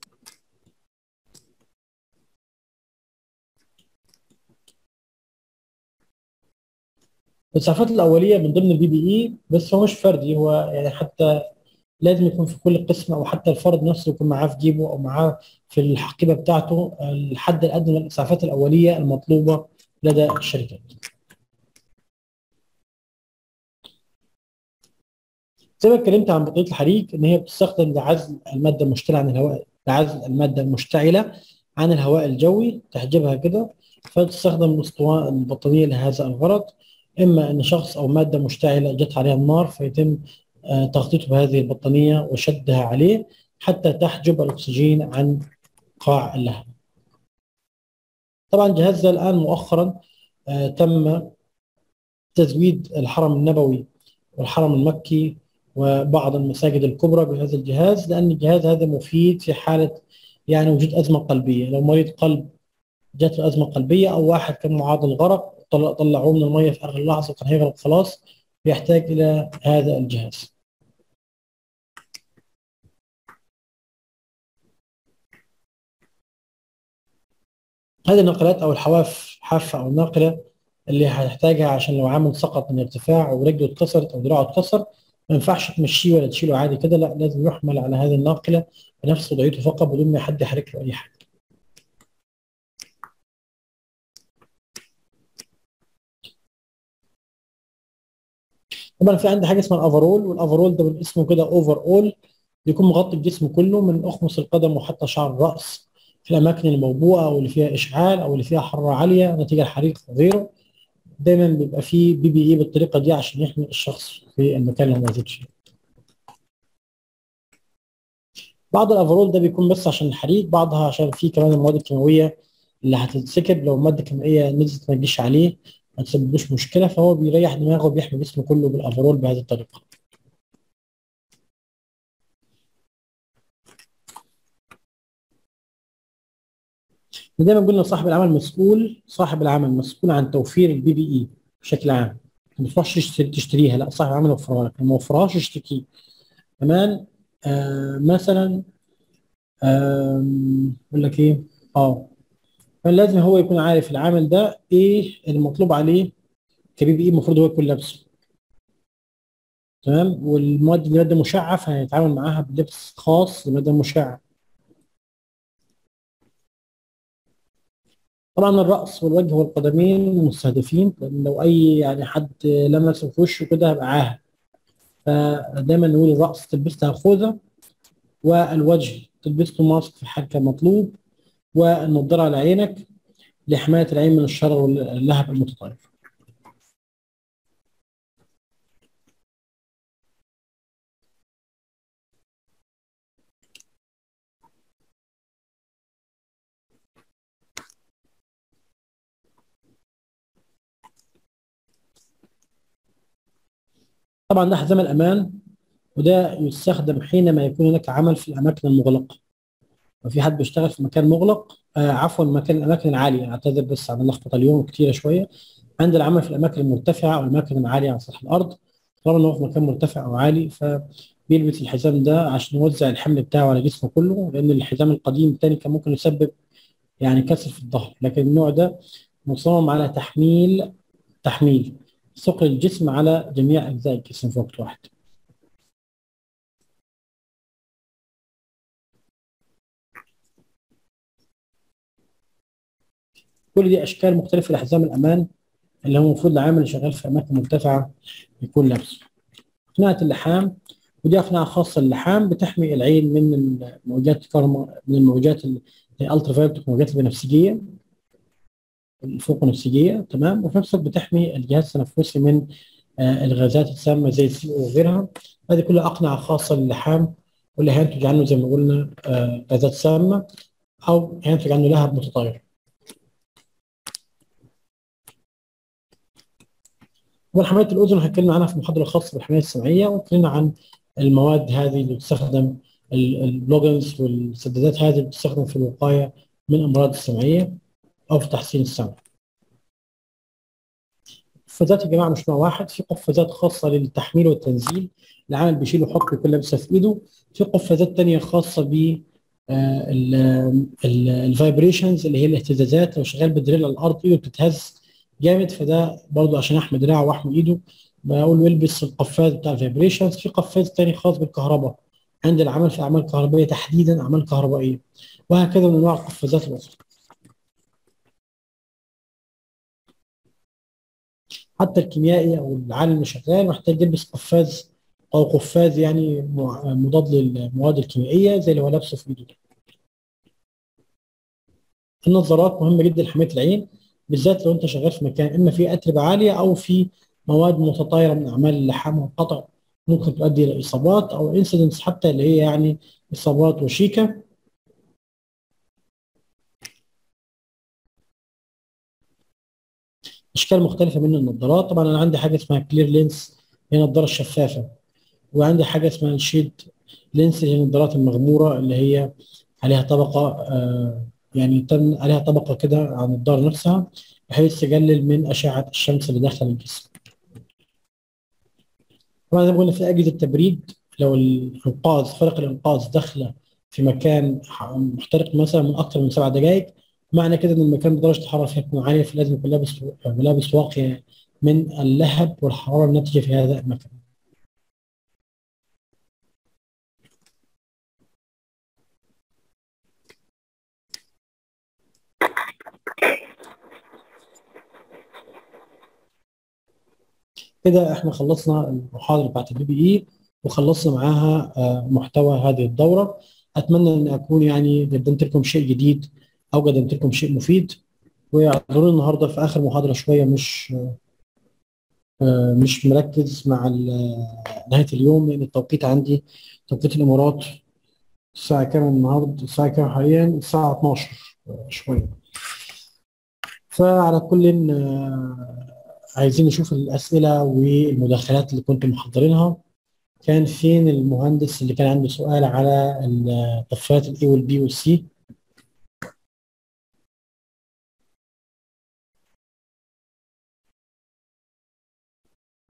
الإسعافات الأولية من ضمن البي بي إي بس هو مش فردي هو يعني حتى لازم يكون في كل قسم أو حتى الفرد نفسه يكون معاه في جيبه أو معاه في الحقيبة بتاعته الحد الأدنى من الإسعافات الأولية المطلوبة لدى الشركات. زي ما اتكلمت عن بطاريه الحريق ان هي بتستخدم لعزل الماده المشتعله عن الهواء لعزل الماده المشتعله عن الهواء الجوي تحجبها كده فتستخدم الاسطوانه البطاريه لهذا الغرض اما ان شخص او ماده مشتعله جت عليها النار فيتم آه، تغطيته بهذه البطانيه وشدها عليه حتى تحجب الاكسجين عن قاع اللهب. طبعا الجهاز ده الان مؤخرا آه، تم تزويد الحرم النبوي والحرم المكي وبعض المساجد الكبرى بهذا الجهاز لان الجهاز هذا مفيد في حاله يعني وجود ازمه قلبيه لو مريض قلب جات له ازمه قلبيه او واحد كان معرض للغرق طلعوه من الميه في اخر لحظه وكان هيغرق خلاص بيحتاج الى هذا الجهاز هذه النقلات او الحواف حافه او الناقله اللي هتحتاجها عشان لو عامل سقط من ارتفاع ورجله اتكسرت او دراعه اتكسر ما ينفعش تمشيه ولا تشيله عادي كده لا لازم يحمل على هذه الناقله بنفس وضعيته فقط بدون ما حد يحرك له اي حاجه طبعا في عندي حاجه اسمها الافرول والافرول ده من اسمه كده اوفر اول بيكون مغطي الجسم كله من اخمص القدم وحتى شعر الراس في الاماكن الموبوءه او اللي فيها اشعال او اللي فيها حراره عاليه نتيجه الحريق وغيره دايما بيبقى فيه بي بي اي بالطريقه دي عشان يحمي الشخص في المكان اللي هو موجود فيه بعض الافرول ده بيكون بس عشان الحريق بعضها عشان فيه كمان المواد الكيماويه اللي هتتسكب لو ماده كيميائيه نزلت ما تجيش عليه ما تسببلوش مشكله فهو بيريح دماغه وبيحمي جسمه كله بالافرول بهذه الطريقه دايما قلنا صاحب العمل مسؤول صاحب العمل مسؤول عن توفير البي بي اي بشكل عام ما تروحش تشتريها لا صاحب العمل يوفرها لك ما وفرهاش اشتكيه كمان آه مثلا اقول لك ايه اه فلازم هو يكون عارف العامل ده ايه المطلوب عليه كبي بي اي المفروض هو يكون لابسه تمام والمواد اللي ماده مشعه فهيتعامل معاها بلبس خاص لماده مشعه طبعا الراس والوجه والقدمين مستهدفين لان لو اي يعني حد لمسه في وشه كده هيبقى عاهه فدايما نقول الراس تلبس لها خوذه والوجه تلبس له ماسك في حال كان مطلوب والنضاره على عينك لحمايه العين من الشر واللهب المتطرف طبعا ده حزام الامان وده يستخدم حينما يكون هناك عمل في الاماكن المغلقه وفي حد بيشتغل في مكان مغلق آه عفوا مكان الاماكن العاليه اعتذر بس عن اللخبطه اليوم كتيره شويه عند العمل في الاماكن المرتفعه او الاماكن العاليه على سطح الارض طالما انه في مكان مرتفع او عالي فبيلبس الحزام ده عشان يوزع الحمل بتاعه على جسمه كله لان الحزام القديم الثاني كان ممكن يسبب يعني كسر في الظهر لكن النوع ده مصمم على تحميل تحميل ثقل الجسم على جميع اجزاء الجسم في وقت واحد كل دي اشكال مختلفه لحزام الامان اللي هو المفروض العامل اللي شغال في اماكن مرتفعه يكون لابسه قناعه اللحام ودي قناعه خاصه للحام بتحمي العين من الموجات الكهرباء من الموجات الالترا فايولت الموجات البنفسجيه الفوق نفسجيه تمام وفي نفس الوقت بتحمي الجهاز التنفسي من آه الغازات السامه زي السي او وغيرها هذه كلها أقنعة خاصة للحام واللي هينتج عنه زي ما قلنا آه، غازات سامة أو هينتج عنه لهب متطاير وحماية الأذن هنتكلم عنها في محاضرة خاصة بالحماية السمعية واتكلمنا عن المواد هذه اللي بتستخدم البلوجنز والسدادات هذه اللي بتستخدم في الوقاية من الأمراض السمعية أو في تحسين السمع. قفازات يا جماعة مش نوع واحد في قفازات خاصة للتحميل والتنزيل العامل بيشيل ويحط ويكون لابسها في إيده في قفازات تانية خاصة ب الفايبريشنز اللي هي الاهتزازات لو شغال بدريل على الارض ايده بتتهز جامد فده برضو عشان احمي دراعه واحمي ايده بقول له البس القفاز بتاع الفايبريشنز في قفاز تاني خاص بالكهرباء عند العمل في اعمال كهربائيه تحديدا اعمال كهربائيه وهكذا من انواع القفازات الاخرى حتى الكيميائي او العالم اللي شغال محتاج يلبس قفاز او قفاز يعني مضاد للمواد الكيميائيه زي اللي هو لابسه في ايده النظارات مهمه جدا لحمايه العين بالذات لو انت شغال في مكان اما فيه اتربه عاليه او في مواد متطايره من اعمال اللحام والقطع ممكن تؤدي الى اصابات او انسيدنتس حتى اللي هي يعني اصابات وشيكه اشكال مختلفه من النظارات طبعا انا عندي حاجه اسمها كلير لينس هي النظاره الشفافه وعندي حاجه اسمها الشيد لينس اللي هي النظارات المغموره اللي هي عليها طبقه آه يعني تم عليها طبقه كده عن الدار نفسها بحيث تقلل من اشعه الشمس اللي داخل الجسم. طبعا زي ما قلنا في اجهزه التبريد لو الانقاذ فرق الانقاذ داخله في مكان محترق مثلا من اكثر من سبع دقائق معنى كده ان المكان بدرجه الحراره فيه تكون عاليه فلازم يكون لابس ملابس واقيه من اللهب والحراره الناتجه في هذا المكان. كده احنا خلصنا المحاضره بتاعت البي بي اي وخلصنا معاها محتوى هذه الدوره اتمنى ان اكون يعني قدمت لكم شيء جديد او قدمت لكم شيء مفيد واعذروني النهارده في اخر محاضره شويه مش مش مركز مع نهايه اليوم لان التوقيت عندي توقيت الامارات الساعه كام النهارده الساعه كام حاليا الساعه 12 شويه فعلى كل عايزين نشوف الأسئلة والمداخلات اللي كنتم محضرينها كان فين المهندس اللي كان عنده سؤال على الطفات الاي والبي والسي